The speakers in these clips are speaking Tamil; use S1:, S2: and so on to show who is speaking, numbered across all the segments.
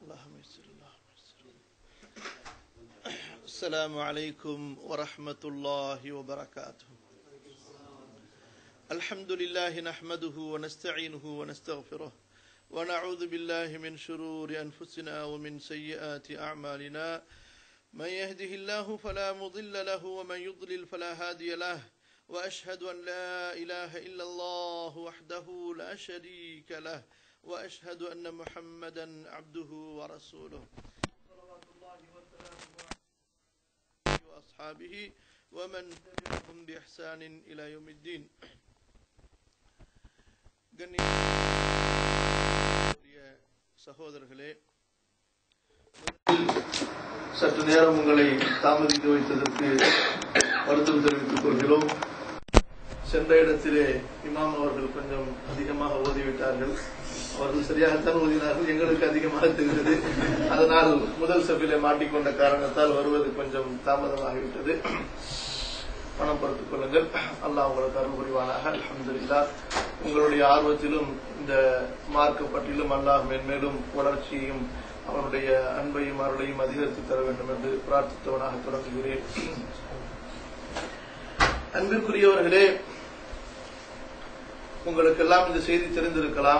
S1: اللهم يسر اللهم يسر السلام عليكم ورحمة الله وبركاته الحمد لله نحمده ونستعينه ونستغفره ونعوذ بالله من شرور أنفسنا ومن سيئات أعمالنا من يهده الله فلا مضل له ومن يضلل فلا هادي له وأشهد أن لا إله إلا الله وحده لا شريك له وأشهد أن محمدا عبده ورسوله صلوات الله وسلامه عليه وأصحابه ومن تبعهم بإحسان إلى يوم الدين கண்ணிய சகோதரர்களே சற்று நேரம் உங்களை தாமதித்து வைத்ததற்கு வருத்தம் தெரிவித்துக் கொள்கிறோம் சென்ற இடத்திலே இமாம் அவர்கள் கொஞ்சம் அதிகமாக ஓதிவிட்டார்கள் அவர்கள் சரியாகத்தான் ஓதினார்கள் எங்களுக்கு அதிகமாக தெரிந்தது அதனால் முதல் சபிலே மாட்டிக்கொண்ட காரணத்தால் வருவது கொஞ்சம் தாமதமாகிவிட்டது பணம் பொறுத்துக் கொள்ளுங்கள் அல்லாஹ் உங்களுக்கு அருள் புரிவானாக அல்ஹம்துலில்லா உங்களுடைய ஆர்வத்திலும் இந்த மார்க்க பற்றிலும் அல்லாஹ் மென்மேலும் வளர்ச்சியையும் அவனுடைய அன்பையும் அருளையும் அதிகரித்து தர வேண்டும் என்று பிரார்த்தித்தவனாக தொடங்குகிறேன் அன்பிற்குரியவர்களே உங்களுக்கெல்லாம் இந்த செய்தி தெரிந்திருக்கலாம்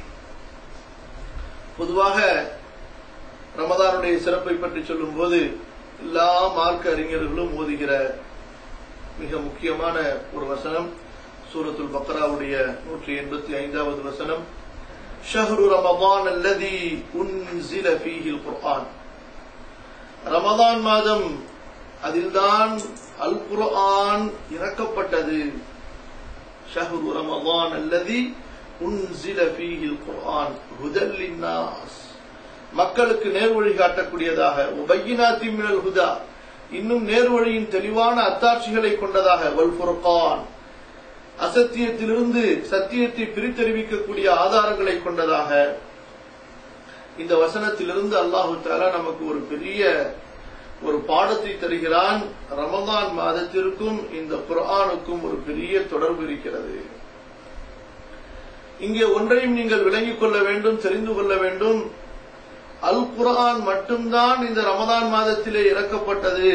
S1: பொதுவாக ரமதானுடைய சிறப்பை பற்றி சொல்லும் போது எல்லா மார்க்க அறிஞர்களும் ஓதுகிற மிக முக்கியமான ஒரு வசனம் சூரத்துல் பக்ராவுடைய நூற்றி எண்பத்தி ஐந்தாவது வசனம் ஷஹ்ரு ரமதான் அல்லதி உன்சில ஃபீஹில் குர்ஆன் ரமதான் மாதம் அதில்தான் அல் குர்ஆன் இறக்கப்பட்டது ஷஹ்ரு ரமதான் அல்லதி உன்சில ஃபீஹில் குர்ஆன் ஹுதல் லின்னாஸ் மக்களுக்கு நேர்வழி காட்டக்கூடியதாக உபையினாத்தி மினல் ஹுதா இன்னும் நேர்வழியின் தெளிவான அத்தாட்சிகளை கொண்டதாக வல் ஃபுர்கான் அசத்தியத்திலிருந்து சத்தியத்தை பிரித்தறிவிக்கக்கூடிய ஆதாரங்களை கொண்டதாக இந்த வசனத்திலிருந்து அல்லாஹு தாலா நமக்கு ஒரு பெரிய ஒரு பாடத்தை தருகிறான் ரமதான் மாதத்திற்கும் இந்த குர்ஆனுக்கும் ஒரு பெரிய தொடர்பு இருக்கிறது இங்கே ஒன்றையும் நீங்கள் விளங்கிக் கொள்ள வேண்டும் தெரிந்து கொள்ள வேண்டும் அல் குர்ஆன் மட்டும்தான் இந்த ரமதான் மாதத்திலே இறக்கப்பட்டது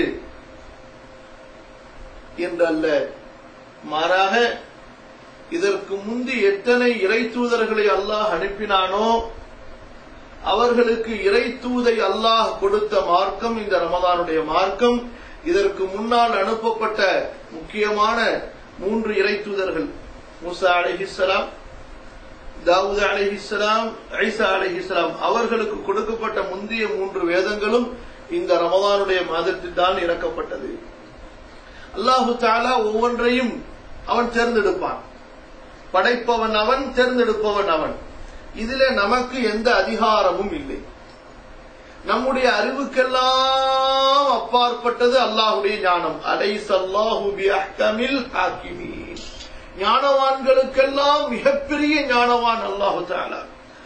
S1: என்றல்ல மாறாக இதற்கு முந்தி எத்தனை இறை தூதர்களை அல்லாஹ் அனுப்பினானோ அவர்களுக்கு இறை தூதை அல்லாஹ் கொடுத்த மார்க்கம் இந்த ரமதானுடைய மார்க்கம் இதற்கு முன்னால் அனுப்பப்பட்ட முக்கியமான மூன்று இறை தூதர்கள் மூசா அலிஹிஸ்லாம் தாவூத் அலிஹிஸ்லாம் ஐசா அலிஹிஸ்லாம் அவர்களுக்கு கொடுக்கப்பட்ட முந்தைய மூன்று வேதங்களும் இந்த ரமதானுடைய மாதத்தில் தான் இறக்கப்பட்டது அல்லாஹு தாலா ஒவ்வொன்றையும் அவன் தேர்ந்தெடுப்பான் படைப்பவன் அவன் தேர்ந்தெடுப்பவன் அவன் இதிலே நமக்கு எந்த அதிகாரமும் இல்லை நம்முடைய அறிவுக்கெல்லாம் அப்பாற்பட்டது அல்லாஹுடைய ஞானம் அலை சல்லாஹு ஹாக்கிமீன் ஞானவான்களுக்கெல்லாம் மிகப்பெரிய ஞானவான் அல்லாஹு தாலா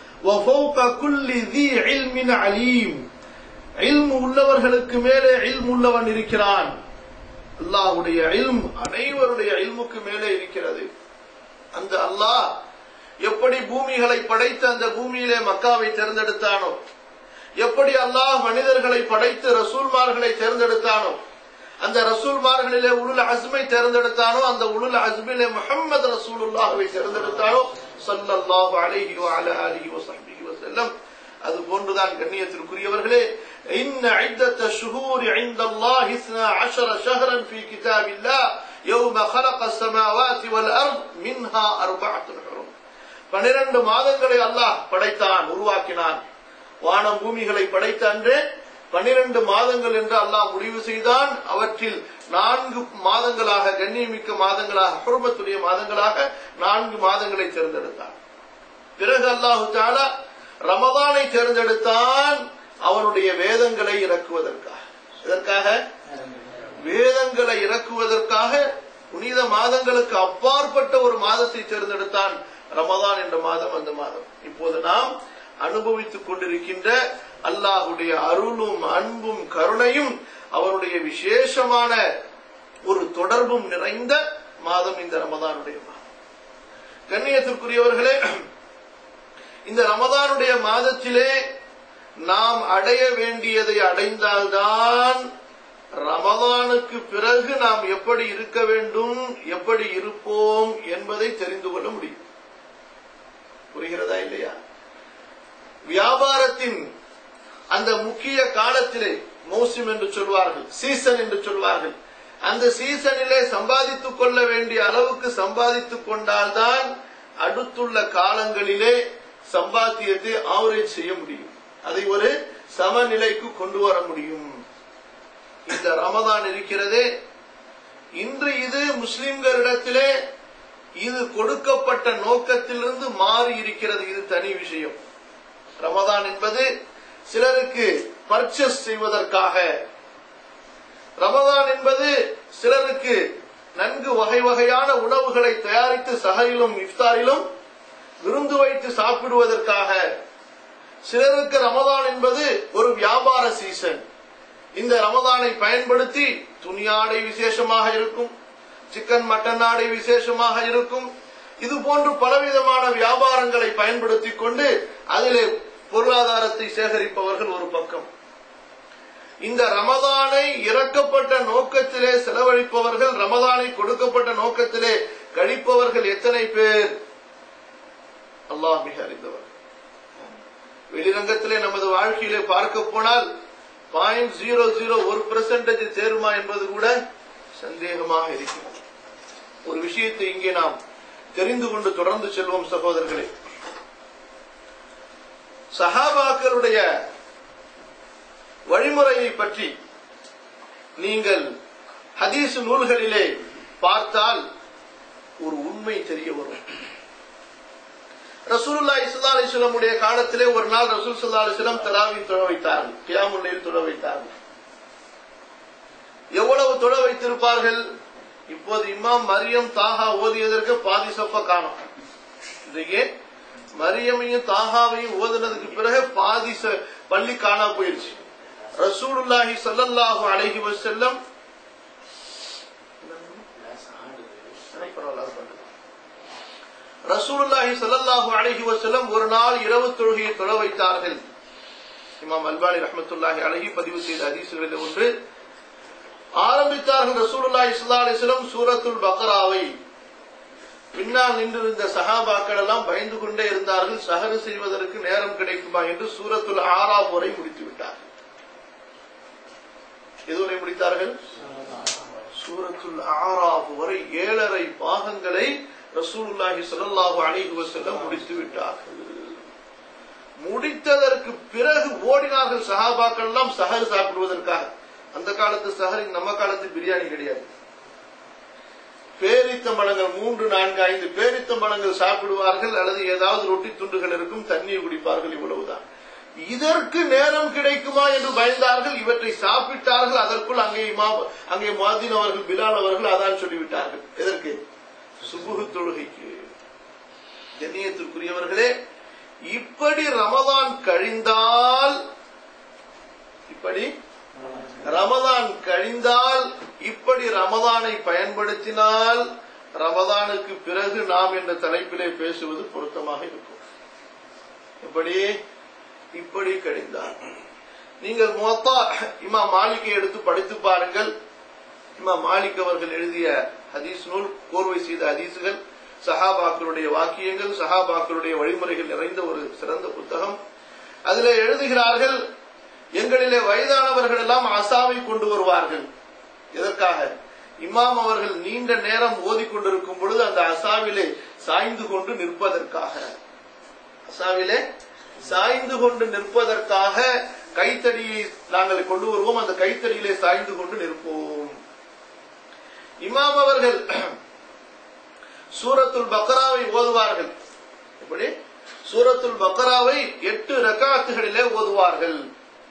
S1: அலீம் உள்ளவர்களுக்கு மேலே இல்ம் உள்ளவன் இருக்கிறான் அல்லாஹுடைய இல்ம் அனைவருடைய இல்முக்கு மேலே இருக்கிறது அந்த அல்லாஹ் எப்படி பூமிகளை படைத்து அந்த பூமியிலே மக்காவை தேர்ந்தெடுத்தானோ எப்படி அல்லாஹ் மனிதர்களை படைத்து ரசூல்மார்களை தேர்ந்தெடுத்தானோ அந்த ரசூல்மார்களிலே உளுல் அஸ்மை தேர்ந்தெடுத்தானோ அந்த உளுல் அஸ்மிலே முகமது ரசூலுல்லாஹுவை தேர்ந்தெடுத்தானோ சல்லல்லாஹு அலைஹி வஅலா ஆலிஹி வஸஹ்பிஹி வஸல்லம் அது போன்றுதான் கண்ணியத்திற்குரியவர்களே إن عدة الشهور عند الله اثنا عشر شهرا في كتاب الله يوم خلق السماوات والأرض منها أربعة حرم பனிரெண்டு மாதங்களை அல்லாஹ் படைத்தான் உருவாக்கினான் வானம் பூமிகளை படைத்த அன்றே பனிரெண்டு மாதங்கள் என்று அல்லாஹ் முடிவு செய்தான் அவற்றில் நான்கு மாதங்களாக கண்ணியமிக்க மாதங்களாக குடும்பத்துடைய மாதங்களாக நான்கு மாதங்களை தேர்ந்தெடுத்தான் பிறகு அல்லாஹு தாலா ரமதானை தேர்ந்தெடுத்தான் அவனுடைய வேதங்களை இறக்குவதற்காக இதற்காக வேதங்களை இறக்குவதற்காக புனித மாதங்களுக்கு அப்பாற்பட்ட ஒரு மாதத்தை தேர்ந்தெடுத்தான் ரமதான் என்ற மாதம் அந்த மாதம் இப்போது நாம் அனுபவித்துக் கொண்டிருக்கின்ற அல்லாஹுடைய அருளும் அன்பும் கருணையும் அவருடைய விசேஷமான ஒரு தொடர்பும் நிறைந்த மாதம் இந்த ரமதானுடைய மாதம் கண்ணியத்திற்குரியவர்களே இந்த ரமதானுடைய மாதத்திலே நாம் அடைய வேண்டியதை அடைந்தால்தான் ரமதானுக்கு பிறகு நாம் எப்படி இருக்க வேண்டும் எப்படி இருப்போம் என்பதை தெரிந்து கொள்ள முடியும் புரிகிறதா இல்லையா வியாபாரத்தின் அந்த முக்கிய காலத்திலே மௌசிம் என்று சொல்வார்கள் சீசன் என்று சொல்வார்கள் அந்த சீசனிலே சம்பாதித்துக் கொள்ள வேண்டிய அளவுக்கு சம்பாதித்துக் கொண்டால்தான் அடுத்துள்ள காலங்களிலே சம்பாத்தியத்தை ஆவரேஜ் செய்ய முடியும் அதை ஒரு சமநிலைக்கு கொண்டு வர முடியும் இந்த ரமதான் இருக்கிறதே இன்று இது முஸ்லிம்களிடத்திலே இது கொடுக்கப்பட்ட நோக்கத்திலிருந்து மாறி இருக்கிறது இது தனி விஷயம் ரமதான் என்பது சிலருக்கு பர்ச்சேஸ் செய்வதற்காக ரமதான் என்பது சிலருக்கு நன்கு வகை வகையான உணவுகளை தயாரித்து சஹரிலும் இஃப்தாரிலும் விருந்து வைத்து சாப்பிடுவதற்காக சிலருக்கு ரமதான் என்பது ஒரு வியாபார சீசன் இந்த ரமதானை பயன்படுத்தி துணியாடை விசேஷமாக இருக்கும் சிக்கன் மட்டன் ஆடை விசேஷமாக இருக்கும் இது போன்று பலவிதமான வியாபாரங்களை பயன்படுத்திக் கொண்டு அதிலே பொருளாதாரத்தை சேகரிப்பவர்கள் ஒரு பக்கம் இந்த ரமதானை இறக்கப்பட்ட நோக்கத்திலே செலவழிப்பவர்கள் ரமதானை கொடுக்கப்பட்ட நோக்கத்திலே கழிப்பவர்கள் எத்தனை பேர் அல்லாஹ் மிக அறிந்தவர் வெளிரங்கத்திலே நமது வாழ்க்கையிலே பார்க்க போனால் பாயிண்ட் ஜீரோ ஜீரோ ஒரு பெர்சன்டேஜ் சேருமா என்பது கூட சந்தேகமாக இருக்கிறது ஒரு விஷயத்தை இங்கே நாம் தெரிந்து கொண்டு தொடர்ந்து செல்வோம் சகோதரர்களே சஹாபாக்களுடைய வழிமுறையை பற்றி நீங்கள் ஹதீஸ் நூல்களிலே பார்த்தால் ஒரு உண்மை தெரிய வரும் ரசூலுல்லா இஸ்லா அலிஸ்லமுடைய காலத்திலே ஒரு நாள் ரசூல் சல்லா அலிஸ்லாம் தராவி தொழ வைத்தார்கள் கியாமுல்லையில் தொழ வைத்தார்கள் எவ்வளவு தொழ வைத்திருப்பார்கள் இப்போது இமாம் மரியம் தாகா ஓதியதற்கு பாதி சப்ப காணும் இன்றைக்கு மரியமையும் தாகாவையும் ஓதுனதுக்கு பிறகு பாதி ச- பள்ளி காணா போயிருச்சு ரசூலுல்லாஹி ஸல்லல்லாஹு அலைஹி வஸல்லம் ரசூலுல்லாஹி ஸல்லல்லாஹு அலைஹி வஸல்லம் ஒரு நாள் இரவு தொழுகையை தொழ வைத்தார்கள் இமாம் அல்பானி ரஹ்மத்துல்லாஹி அலைஹி பதிவு செய்த ஹதீசுகளில் ஒன்று ஆரம்பித்தார்கள் ரசூலுல்லாஹி ஸல்லல்லாஹு அலைஹி வஸல்லம் சூரத்துல் பக்ராவை பின்னால் நின்றிருந்த சஹாபாக்கள் எல்லாம் பயந்து கொண்டே இருந்தார்கள் சஹரு செய்வதற்கு நேரம் கிடைக்குமா என்று சூரத்துல் ஆறாம் வரை முடித்து விட்டார்கள் எதுவரை முடித்தார்கள் சூரத்துல் ஆறாப் வரை ஏழரை பாகங்களை ரசூலுல்லாஹி ஸல்லல்லாஹு அலைஹி வஸல்லம் முடித்து விட்டார்கள் முடித்ததற்கு பிறகு ஓடினார்கள் சஹாபாக்கள் எல்லாம் சஹர் சாப்பிடுவதற்காக அந்த காலத்து சஹரின் நம்ம காலத்து பிரியாணி கிடையாது பேரித்தம்பழங்கள் மூன்று நான்கு ஐந்து பேரித்தம்பழங்கள் சாப்பிடுவார்கள் அல்லது ஏதாவது ரொட்டி துண்டுகள் இருக்கும் தண்ணீர் குடிப்பார்கள் இவ்வளவுதான் இதற்கு நேரம் கிடைக்குமா என்று பயந்தார்கள் இவற்றை சாப்பிட்டார்கள் அதற்குள் அங்கே இமாம் அங்கே மாதின் அவர்கள் பிலால் அவர்கள் அதான் சொல்லிவிட்டார்கள் எதற்கு சுபுகு தொழுகைக்கு கண்ணியத்திற்குரியவர்களே இப்படி ரமதான் கழிந்தால் இப்படி ரமதான் கழிந்தால் இப்படி ரமதானை பயன்படுத்தினால் ரமதானுக்கு பிறகு நாம் என்ற தலைப்பிலே பேசுவது பொருத்தமாக இருக்கும் எப்படி இப்படி கழிந்தால் நீங்கள் மொத்தா இமா மாலிக்கை எடுத்து படித்து பாருங்கள் இமா மாலிக் அவர்கள் எழுதிய ஹதீஸ் நூல் கோர்வை செய்த ஹதீசுகள் சஹாபாக்களுடைய வாக்கியங்கள் சஹாபாக்களுடைய வழிமுறைகள் நிறைந்த ஒரு சிறந்த புத்தகம் அதில் எழுதுகிறார்கள் எங்களிலே வயதானவர்கள் எல்லாம் அசாவை கொண்டு வருவார்கள் எதற்காக இமாம் அவர்கள் நீண்ட நேரம் ஓதிக்கொண்டிருக்கும் பொழுது அந்த அசாவிலே சாய்ந்து கொண்டு நிற்பதற்காக அசாவிலே சாய்ந்து கொண்டு நிற்பதற்காக கைத்தடியை நாங்கள் கொண்டு வருவோம் அந்த கைத்தடியிலே சாய்ந்து கொண்டு நிற்போம் இமாம் அவர்கள் சூரத்துல் பக்ராவை ஓதுவார்கள் எப்படி சூரத்துல் பக்ராவை எட்டு ரக்காத்துகளிலே ஓதுவார்கள்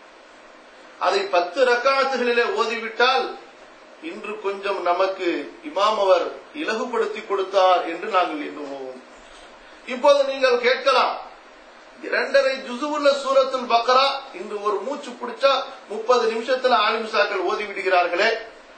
S1: அதை பத்து ரக்காத்துகளிலே ஓதிவிட்டால் இன்று கொஞ்சம் நமக்கு இமாம் அவர் இலகுபடுத்தி கொடுத்தார் என்று நாங்கள் எண்ணுவோம் இப்போது நீங்கள் கேட்கலாம் இரண்டரை ஜுசுவுள்ள சூரத்துல் பக்ரா இன்று ஒரு மூச்சு பிடிச்சா முப்பது நிமிஷத்துல ஆலிம்சாக்கள் ஓதி விடுகிறார்களே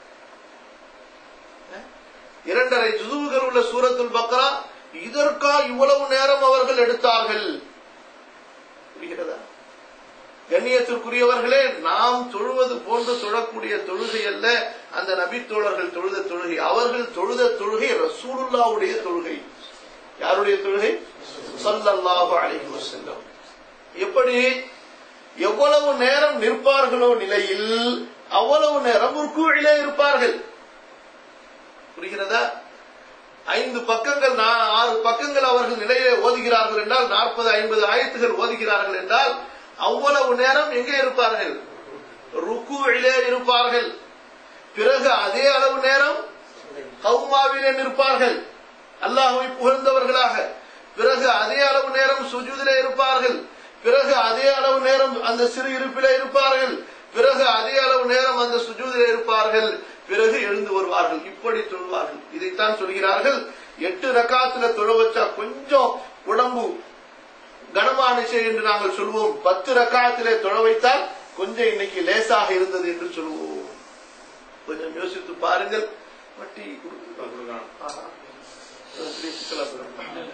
S1: இரண்டரை ஜுசுவுகள் உள்ள சூரத்துல் பக்ரா இதற்கா இவ்வளவு நேரம் அவர்கள் எடுத்தார்கள் புரிகிறதா கண்ணியத்திற்குரியவர்களே நாம் தொழுவது போன்று தொழக்கூடிய தொழுகை அல்ல அந்த நபி தோழர்கள் தொழுத தொழுகை அவர்கள் தொழுத தொழுகை ரசூலுல்லாவுடைய தொழுகை யாருடைய தொழுகை ஸல்லல்லாஹு அலைஹி வஸல்லம் எப்படி எவ்வளவு நேரம் நிற்பார்களோ நிலையில் அவ்வளவு நேரம் ருக்குவிலே இருப்பார்கள் புரிகிறதா ஐந்து பக்கங்கள் நா- ஆறு பக்கங்கள் அவர்கள் நிலையிலே ஓதுகிறார்கள் என்றால் நாற்பது ஐம்பது ஆயத்துகள் ஓதுகிறார்கள் என்றால் அவ்வளவு நேரம் எங்கே இருப்பார்கள் ருக்குவிலே இருப்பார்கள் பிறகு அதே அளவு நேரம் கௌமாவிலே நிற்பார்கள் அல்லாஹ்வை புகழ்ந்தவர்களாக பிறகு அதே அளவு நேரம் சுஜூதிலே இருப்பார்கள் பிறகு அதே அளவு நேரம் அந்த சிறு இருப்பிலே இருப்பார்கள் பிறகு அதே அளவு நேரம் அந்த சுஜூதிலே இருப்பார்கள் பிறகு எழுந்து வருவார்கள் இப்படி தொழுவார்கள் இதைத்தான் சொல்கிறார்கள் எட்டு ரக்காத்துல தொழ வச்சா கொஞ்சம் உடம்பு கனமானுச்சே என்று நாங்கள் சொல்வோம் பத்து ரக்காத்திலே தொழ வைத்தால் கொஞ்சம் இன்னைக்கு லேசாக இருந்தது என்று சொல்லுவோம் கொஞ்சம் யோசித்து பாருங்கள் வட்டி கொடுத்து ஆஹா. ஒரு பெரிய சிக்கலா போயிடும்.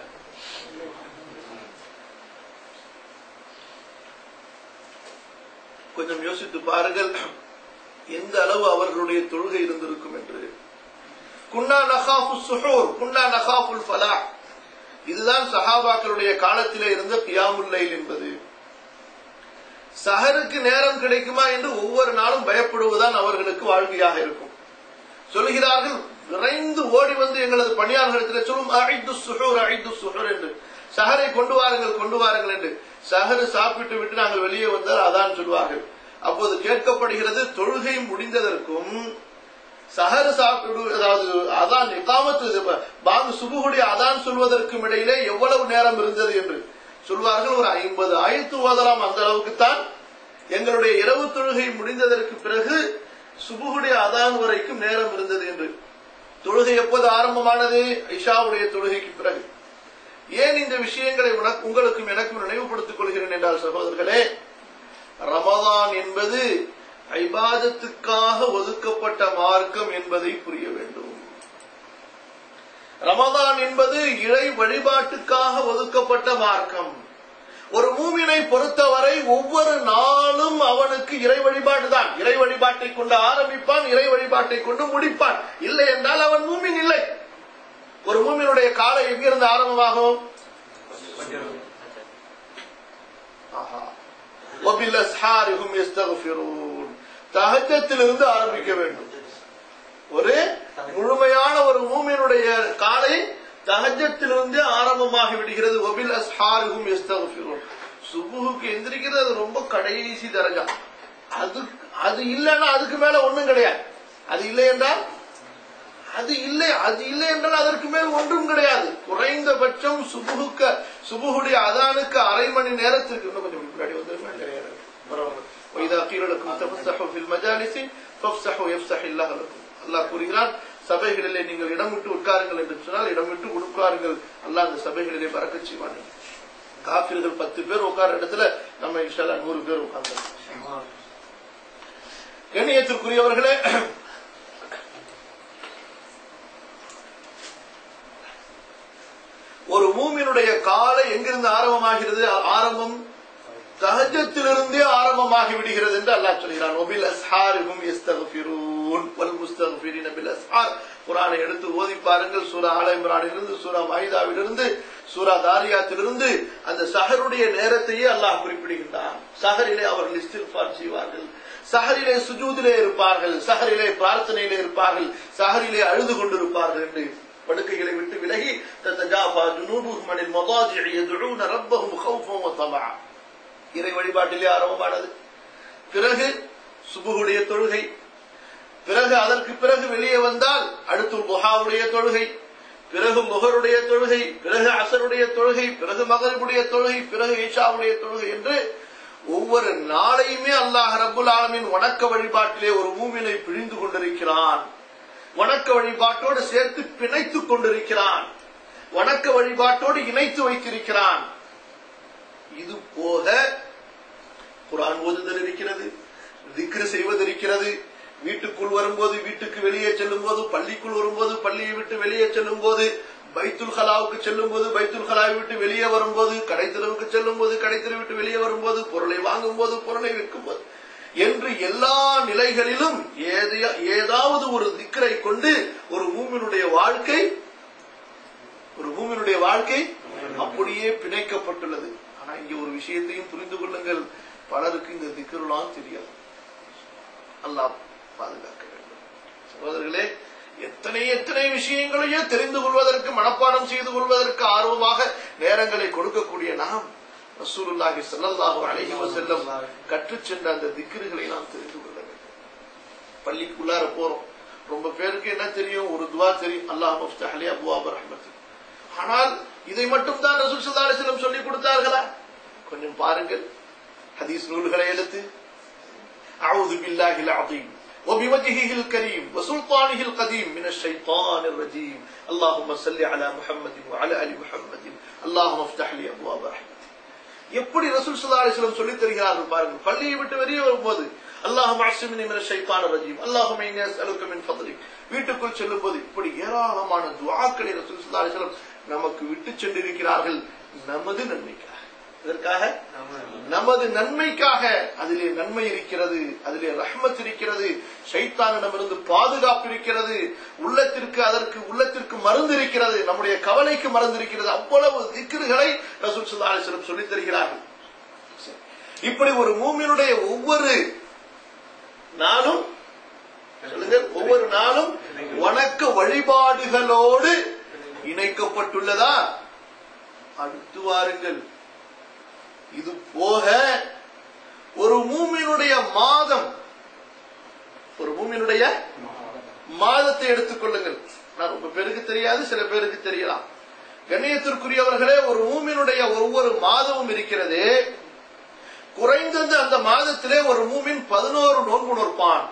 S1: கொஞ்சம் யோசித்து பாருங்கள் எந்த அளவு அவர்களுடைய தொழுகை இருந்திருக்கும் என்று குன்னா நகாஃபு சுஹூர் குன்னா நகாஃபுல் ஃபலா இதுதான் சஹாபாக்களுடைய காலத்திலே இருந்த கியாமுல் லைல் என்பது சஹருக்கு நேரம் கிடைக்குமா என்று ஒவ்வொரு நாளும் பயப்படுவதுதான் அவர்களுக்கு வாழ்க்கையாக இருக்கும் சொல்கிறார்கள் விரைந்து ஓடி வந்து எங்களது பணியாளர்களிடத்தில் சொல்லும் அழைத்து சுஹூர் அழைத்து சுஹூர் என்று சஹரை கொண்டு வாருங்கள் கொண்டு வாருங்கள் என்று சஹரு சாப்பிட்டு விட்டு நாங்கள் வெளியே வந்தால் அதான் சொல்வார்கள் அப்போது கேட்கப்படுகிறது தொழுகை முடிந்ததற்கும் சஹர் சாப்பிடு அதாவது அதான் இகாமத்து பாங்கு சுபுகுடைய அதான் சொல்வதற்கும் இடையிலே எவ்வளவு நேரம் இருந்தது என்று சொல்வார்கள் ஒரு ஐம்பது ஆயத்து ஓதலாம் அந்த அளவுக்கு தான் எங்களுடைய இரவு தொழுகை முடிந்ததற்கு பிறகு சுபுகுடைய அதான் வரைக்கும் நேரம் இருந்தது என்று தொழுகை எப்போது ஆரம்பமானது இஷாவுடைய தொழுகைக்கு பிறகு ஏன் இந்த விஷயங்களை உனக்கு உங்களுக்கும் எனக்கும் நினைவுபடுத்திக் கொள்கிறேன் என்றால் சகோதரர்களே ரமதான் என்பது ஐபாதத்துக்காக ஒதுக்கப்பட்ட மார்க்கம் என்பதை புரிய வேண்டும் ரமதான் என்பது இறை வழிபாட்டுக்காக ஒதுக்கப்பட்ட மார்க்கம் ஒரு மூமினை பொறுத்தவரை ஒவ்வொரு நாளும் அவனுக்கு இறை வழிபாடு தான் இறை வழிபாட்டை கொண்டு ஆரம்பிப்பான் இறை வழிபாட்டை கொண்டு முடிப்பான் இல்லை என்றால் அவன் மூமின் இல்லை ஒரு மூமினுடைய காலை எங்கிருந்து ஆரம்பமாகும் ஆஹா. وَبِالْأَسْحَارِ هُمْ يَسْتَغْفِرُونَ தஹஜத்திலிருந்து ஆரம்பிக்க வேண்டும் ஒரு முழுமையான ஒரு மூமியினுடைய காலை தஹஜத்திலிருந்து ஆரம்பமாகி விடுகிறது ஒபில் அஸ்ஹாருகும் எஸ்தகுஃபிரூன் சுபுகுக்கு எந்திரிக்கிறது அது ரொம்ப கடைசி தரஜா அது அது இல்லைன்னா அதுக்கு மேல ஒண்ணும் கிடையாது அது இல்லை என்றால் அது இல்லை அது இல்லை என்றால் அதற்கு மேல் ஒன்றும் கிடையாது குறைந்தபட்சம் சுபுகுக்க சுபுகுடைய அதானுக்கு அரை மணி நேரத்துக்கு இன்னும் கொஞ்சம் முன்னாடி வந்து கிடையாது பரவாயில்ல. وإذا قيل لكم تفسحوا في المجالس فافسحوا يفسح الله لكم அல்லாஹ் கூறுகிறான் சபைகளிலே நீங்கள் இடம் விட்டு உட்காருங்கள் என்று சொன்னால் இடம் விட்டு உட்காருங்கள் அல்லாஹ் அந்த சபைகளிலே பறக்க செய்வான் காபிர்கள் பத்து பேர் உட்கார இடத்துல நம்ம இன்ஷால்லா நூறு பேர் உட்கார்ந்து கண்ணியத்திற்குரியவர்களே ஒரு மூமினுடைய காலை எங்கிருந்து ஆரம்பமாகிறது ஆரம்பம் தஹஜத்திலிருந்தே ஆரம்பமாகி விடுகிறது என்று அல்லாஹ் சொல்கிறான் ஒபில் அஸ்ஹாரிஹும் யஸ்தக்ஃபிரூன் வல் முஸ்தக்ஃபிரீன பில் அஸ்ஹார் குர்ஆனை எடுத்து ஓதி பாருங்கள் சூரா ஆல இம்ரானிலிருந்து சூரா மாயிதாவிலிருந்து சூரா தாரியாத்திலிருந்து அந்த சஹருடைய நேரத்தையே அல்லாஹ் குறிப்பிடுகின்றான் சஹரிலே அவர்கள் இஸ்திஃபார் செய்வார்கள் சஹரிலே சுஜூதிலே இருப்பார்கள் சஹரிலே பிரார்த்தனையிலே இருப்பார்கள் சஹரிலே அழுது கொண்டிருப்பார்கள் என்று படுக்கைகளை விட்டு விலகி தத்தஜாஃபா ஜுனூபுஹும் அனில் மதாஜிஇ யதுஊன ரப்பஹும் ஹௌஃபன் வ தமஆ இறை வழிபாட்டிலே ஆரம்பமானது பிறகு சுபுகுடைய தொழுகை பிறகு அதற்கு பிறகு வெளியே வந்தால் அடுத்து முஹாவுடைய தொழுகை பிறகு முகருடைய தொழுகை பிறகு அசருடைய தொழுகை பிறகு மகரிபுடைய தொழுகை பிறகு ஈஷாவுடைய தொழுகை என்று ஒவ்வொரு நாளையுமே அல்லாஹ் ரப்புல் ஆலமின் வணக்க வழிபாட்டிலே ஒரு மூமினை பிழிந்து கொண்டிருக்கிறான் வணக்க வழிபாட்டோடு சேர்த்து பிணைத்துக் கொண்டிருக்கிறான் வணக்க வழிபாட்டோடு இணைத்து வைத்திருக்கிறான் இது போக குரான் ஓதுதல் இருக்கிறது திக்ரு செய்வது இருக்கிறது வீட்டுக்குள் வரும்போது வீட்டுக்கு வெளியே செல்லும் போது பள்ளிக்குள் வரும்போது பள்ளியை விட்டு வெளியே செல்லும் போது பைத்துல் ஹலாவுக்கு செல்லும் போது பைத்துல் ஹலாவை விட்டு வெளியே வரும்போது கடைத்தெருவுக்கு செல்லும் போது கடைத்தெரு விட்டு வெளியே வரும்போது பொருளை வாங்கும் போது பொருளை விற்கும் போது என்று எல்லா நிலைகளிலும் ஏதையா- ஏதாவது ஒரு திக்கரை கொண்டு ஒரு மூமினுடைய வாழ்க்கை ஒரு மூமினுடைய வாழ்க்கை அப்படியே பிணைக்கப்பட்டுள்ளது ஆனா இங்க ஒரு விஷயத்தையும் புரிந்து கொள்ளுங்கள் பலருக்கு இந்த திக்கருலாம் தெரியாது அல்லாஹ் பாதுகாக்க வேண்டும் சகோதரர்களே எத்தனை எத்தனை விஷயங்களையும் தெரிந்து கொள்வதற்கு மனப்பாடம் செய்து கொள்வதற்கு ஆர்வமாக நேரங்களை கொடுக்கக்கூடிய நாம் ரசூலுல்லாஹி ஸல்லல்லாஹு அலைஹி வஸல்லம் கற்றுச் சென்ற அந்த திக்ருகளை நாம் தெரிந்து கொள்ள வேண்டும் பள்ளிக்குள்ளார போறோம் ரொம்ப பேருக்கு என்ன தெரியும் ஒரு துவா தெரியும் அல்லாஹ் மஃப்தஹ் லி அப்வாப் ரஹ்மத் ஆனால் இதை மட்டும் தான் ரசூல் ஸல்லல்லாஹு அலைஹி வஸல்லம் சொல்லிக் கொடுத்தார்களா கொஞ்சம் பாருங்கள் ஹதீஸ் நூல்களை எடுத்து أعوذ بالله العظيم وبوجهه الكريم وسلطانه القديم من الشيطان الرجيم اللهم صل على محمد وعلى آل محمد اللهم افتح لي أبواب رحمتك எப்படி ரசூல் ஸல்லல்லாஹு அலைஹி வஸல்லம் சொல்லித் தருகிறார்கள் பாருங்கள் பள்ளியை விட்டு வெளியே வரும்போது அல்லாஹும் அஸ்மினி மின ஷைத்தான ரஜீம் அல்லாஹும் இன்னி அஸ்அலுக மின் ஃபضلிக் வீட்டுக்குள் செல்லும்போது இப்படி ஏராளமான துஆக்களை ரசூல் ஸல்லல்லாஹு அலைஹி வஸல்லம் நமக்கு விட்டு சென்றிருக்கிறார்கள் நமது நன்மைக்காக இதற்காக நமது நன்மைக்காக அதிலே நன்மை இருக்கிறது அதிலே ரஹ்மத் இருக்கிறது ஷைத்தானிடமிருந்து பாதுகாப்பு இருக்கிறது உள்ளத்திற்கு அதற்கு உள்ளத்திற்கு மருந்து இருக்கிறது நம்முடைய கவலைக்கு மருந்து இருக்கிறது அவ்வளவு திக்ருகளை ரசூல் ஸல்லல்லாஹு அலைஹி வஸல்லம் சொல்லித் தருகிறார்கள் சரி. இப்படி ஒரு மூமினுடைய ஒவ்வொரு நாளும் சொல்லுங்க ஒவ்வொரு நாளும் வணக்க வழிபாடுகளோடு இணைக்கப்பட்டுள்ளதா அடுத்து வாருங்கள் இது போக ஒரு மூமினுடைய மாதம் ஒரு மூமினுடைய மாதத்தை எடுத்துக்கொள்ளுங்கள் நான் ரொம்ப பேருக்கு தெரியாது சில பேருக்கு தெரியலாம் கண்ணியத்திற்குரியவர்களே ஒரு மூமினுடைய ஒவ்வொரு மாதமும் இருக்கிறது குறைந்தது அந்த மாதத்திலே ஒரு மூமின் பதினோரு நோன்பு நோற்பான்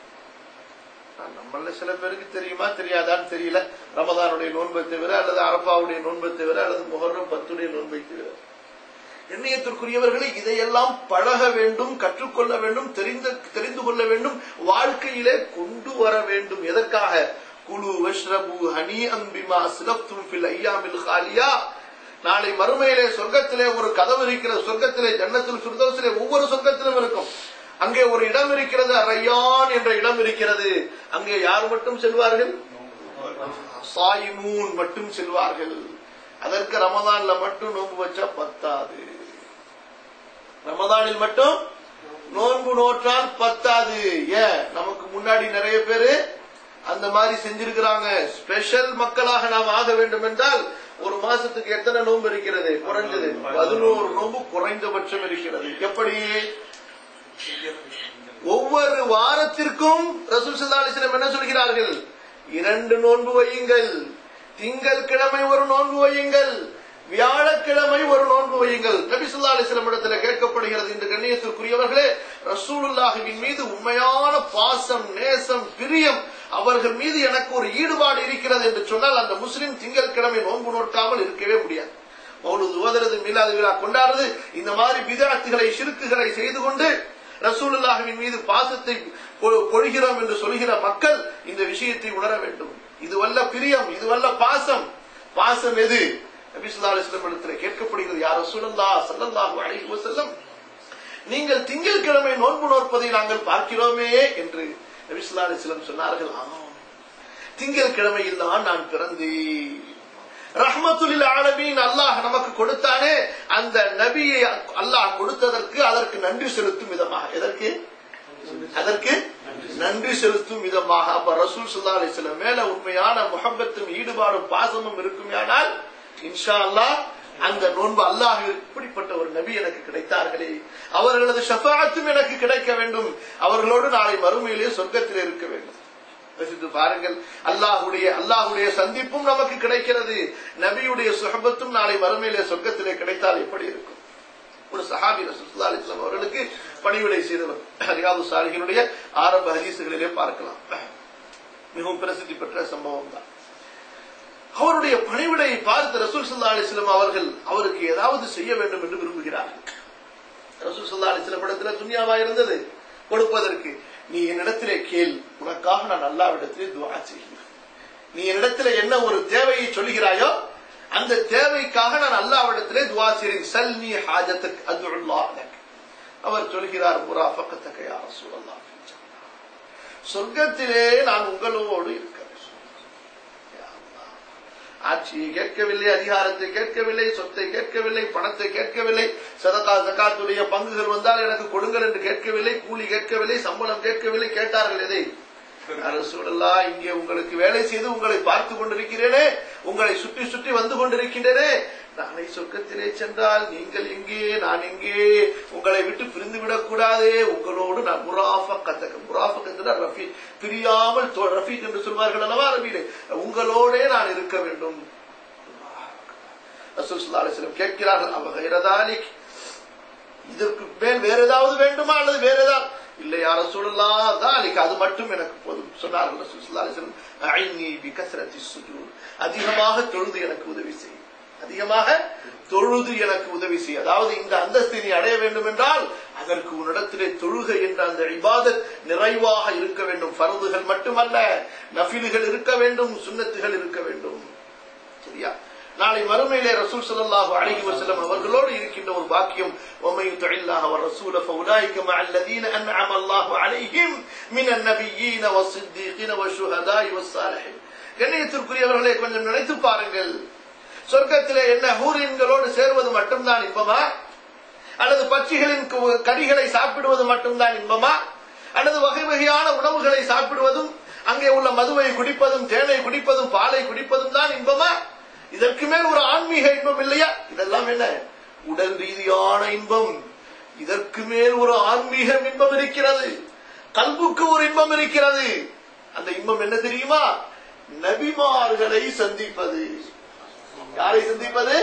S1: நம்மள சில பேருக்கு தெரியுமா தெரியாதான்னு தெரியல ரமதானுடைய நோன்பை தவிர அல்லது அரபாவுடைய நோன்பை தவிர அல்லது முகர்ரம் பத்துடைய நோன்பை தவிர எண்ணியத்திற்குரியவர்களே இதையெல்லாம் பழக வேண்டும் கற்றுக்கொள்ள வேண்டும் தெரிந்து தெரிந்து கொள்ள வேண்டும் வாழ்க்கையிலே கொண்டு வர வேண்டும் எதற்காக குழு வஷ்ரபு ஹனி அம்பிமா சிலப்தும் ஃபில் ஐயாமில் ஹாலியா நாளை மறுமையிலே சொர்க்கத்திலே ஒரு கதவு இருக்கிறது சொர்க்கத்திலே ஜன்னத்தில் சுர்தோசிலே ஒவ்வொரு சொர்க்கத்திலும் இருக்கும் அங்கே ஒரு இடம் இருக்கிறது ரையான் என்ற இடம் இருக்கிறது அங்கே யார் மட்டும் செல்வார்கள் சாயிமூன் மட்டும் செல்வார்கள் அதற்கு ரமதான்ல மட்டும் நோன்பு வச்சா பத்தாது ரமதானில் மட்டும் நோன்பு நோற்றால் பத்தாது ஏன் நமக்கு முன்னாடி நிறைய பேரு அந்த மாதிரி செஞ்சிருக்கிறாங்க ஸ்பெஷல் மக்களாக நாம் ஆக வேண்டும் என்றால் ஒரு மாசத்துக்கு எத்தனை நோன்பு இருக்கிறது குறைஞ்சது பதினோரு நோன்பு குறைந்தபட்சம் இருக்கிறது எப்படி ஒவ்வொரு வாரத்திற்கும் ரசூல் ஸல்லல்லாஹு அலைஹி வஸல்லம் என்ன சொல்கிறார்கள் இரண்டு நோன்பு வையுங்கள் திங்கள் கிழமை ஒரு நோன்பு வையுங்கள் வியாழக்கிழமை ஒரு நோன்பு வையுங்கள் நபி ஸல்லல்லாஹு அலைஹி வஸல்லம் இடத்துல கேட்கப்படுகிறது இந்த கண்ணியத்திற்குரியவர்களே ரசூலுல்லாஹின் மீது உண்மையான பாசம் நேசம் பிரியம் அவர்கள் மீது எனக்கு ஒரு ஈடுபாடு இருக்கிறது என்று சொன்னால் அந்த முஸ்லிம் திங்கட்கிழமை நோன்பு நோக்காமல் இருக்கவே முடியாது மௌலுது ஓதுறது மீலாது விழா கொண்டாடுறது இந்த மாதிரி விதாத்துகளை சிறுக்குகளை செய்து கொண்டு ரசூலுல்லாஹின் மீது பாசத்தை பொ- பொழிகிறோம் என்று சொல்கிற மக்கள் இந்த விஷயத்தை உணர வேண்டும் இதுவல்ல பிரியம் இதுவல்ல பாசம் பாசம் எது நபி ஸல்லல்லாஹு அலைஹி வஸல்லம் இடத்துல கேட்கப்படுகிறது யார் ரசூலுல்லாஹ் ஸல்லல்லாஹு அலைஹி வஸல்லம் நீங்கள் திங்கட்கிழமை நோன்பு நோற்பதை நாங்கள் பார்க்கிறோமே என்று நபி ஸல்லல்லாஹு அலைஹி வஸல்லம் சொன்னார்கள் ஆம் திங்கட்கிழமையில் தான் நான் பிறந்தேன் ரஹ்மத்துலில் ஆலமீன் அல்லாஹ் நமக்கு கொடுத்தானே அந்த நபியை அல்லாஹ் கொடுத்ததற்கு அதற்கு நன்றி செலுத்தும் விதமாக எதற்கு அதற்கு நன்றி செலுத்தும் விதமாக அப்ப ரசூல் ஸல்லல்லாஹு அலைஹி வஸல்லம் மேல உண்மையான முஹப்பத்தும் ஈடுபாடும் பாசமும் இருக்குமேயானால் இன்ஷா அல்லாஹ் அந்த நோன்பு அல்லாஹ் இப்படிப்பட்ட ஒரு நபி எனக்கு கிடைத்தார்களே அவர்களது ஷஃபாஅத்தும் எனக்கு கிடைக்க வேண்டும் அவர்களோடு நாளை மறுமையிலே சொர்க்கத்தில் இருக்க வேண்டும் யோசித்து பாருங்கள் அல்லாஹுடைய அல்லாஹுடைய சந்திப்பும் நமக்கு கிடைக்கிறது நபியுடைய சுஹபத்தும் நாளை மறுமையிலே சொர்க்கத்திலே கிடைத்தால் எப்படி இருக்கும் ஒரு சஹாபி ரசூலுல்லாஹி அலைஹி வஸல்லம் அவர்களுக்கு பணிவிடை செய்தவர் ரியாது சாலிஹினுடைய ஆரம்ப ஹதீசுகளிலே பார்க்கலாம் மிகவும் பிரசித்தி பெற்ற சம்பவம் தான் அவருடைய பணிவிடையை பார்த்து ரசூல் ஸல்லல்லாஹு அலைஹி வஸல்லம் அவர்கள் அவருக்கு ஏதாவது செய்ய வேண்டும் என்று விரும்புகிறார்கள் ரசூல் ஸல்லல்லாஹு அலைஹி வஸல்லம் இடத்துல துன்யாவா இருந்தது கொடுப்பதற்கு நீ என்னிடத்திலே கேள் உனக்காக நான் அல்லாவிடத்திலே துஆ செய்கிறேன் நீ என்னிடத்துல என்ன ஒரு தேவையை சொல்லுகிறாயோ அந்த தேவைக்காக நான் அல்லாவிடத்திலே துவா செய்கிறேன் சல்னி ஹாஜத்துக் அதுல்லா லக் அவர் சொல்கிறார் முராஃபக்கத்தக்க யார சூழல்லா சொர்க்கத்திலே நான் உங்களோடு இருக்கிறேன் யா அல்லாஹ். ஆட்சியை கேட்கவில்லை அதிகாரத்தை கேட்கவில்லை சொத்தை கேட்கவில்லை பணத்தை கேட்கவில்லை சதகா ஜகாத்துடைய பங்குகள் வந்தால் எனக்கு கொடுங்கள் என்று கேட்கவில்லை கூலி கேட்கவில்லை சம்பளம் கேட்கவில்லை கேட்டார்கள் எதை அரசுடல்லா இங்கே உங்களுக்கு வேலை செய்து உங்களை பார்த்து கொண்டிருக்கிறேனே உங்களை சுற்றி சுற்றி வந்து கொண்டிருக்கின்றனே நாளை சொர்க்கத்திலே சென்றால் நீங்கள் எங்கே நான் எங்கே உங்களை விட்டு பிரிந்து விடக்கூடாதே உங்களோடு நான் முராஃபக்கத்தக்க முராஃபக்கத்துல ரஃபி பிரியாமல் தோ- ரஃபீக் என்று சொல்வார்கள் அல்லவா ரபியிலே உங்களோடே நான் இருக்க வேண்டும் ரசூல் ஸல்லல்லாஹு அலைஹி வஸல்லம் கேட்கிறார்கள் அவ கைரதாலிக் இதற்கு மேல் வேற ஏதாவது வேண்டுமா அல்லது வேற ஏதாவது இல்லை யார சொல்லலாம் தாலிக் அது மட்டும் எனக்கு போதும் சொன்னார்கள் ரசூல் ஸல்லல்லாஹு அலைஹி வஸல்லம் அஇன்னி பிகஸ்ரத்தி சுஜூத் அதிகமாக தொழுது எனக்கு உதவி செய் அதிகமாக தொழுது எனக்கு உதவி செய் அதாவது இந்த அந்தஸ்தை நீ அடைய வேண்டும் என்றால் அதற்கு உன்னிடத்திலே தொழுகை என்ற அந்த இபாதத் நிறைவாக இருக்க வேண்டும் ஃபர்துகள் மட்டுமல்ல நஃபில்கள் இருக்க வேண்டும் சுன்னத்துகள் இருக்க வேண்டும் சரியா நாளை மறுமையிலே ரசூல் ஸல்லல்லாஹு அலைஹி வஸல்லம் அவர்களோடு இருக்கின்ற ஒரு பாக்கியம் وَمَن يُطِعِ اللَّهَ وَالرَّسُولَ فَأُولَٰئِكَ مَعَ الَّذِينَ أَنْعَمَ اللَّهُ عَلَيْهِمْ مِنَ النَّبِيِّينَ وَالصِّدِّيقِينَ وَالشُّهَدَاءِ وَالصَّالِحِينَ கண்ணியத்திற்குரியவர்களே கொஞ்சம் நினைத்து பாருங்கள் சொர்க்கத்திலே என்ன ஹூரின்களோடு சேர்வது மட்டும்தான் இன்பமா அல்லது பட்சிகளின் கு- கறிகளை சாப்பிடுவது மட்டும்தான் இன்பமா அல்லது வகை வகையான உணவுகளை சாப்பிடுவதும் அங்கே உள்ள மதுவை குடிப்பதும் தேனை குடிப்பதும் பாலை குடிப்பதும் தான் இன்பமா இதற்கு மேல் ஒரு ஆன்மீக இன்பம் இல்லையா இதெல்லாம் என்ன உடல் ரீதியான இன்பம் இதற்கு மேல் ஒரு ஆன்மீக இன்பம் இருக்கிறது கல்புக்கு ஒரு இன்பம் இருக்கிறது அந்த இன்பம் என்ன தெரியுமா நபிமார்களை சந்திப்பது யாரை சந்திப்பது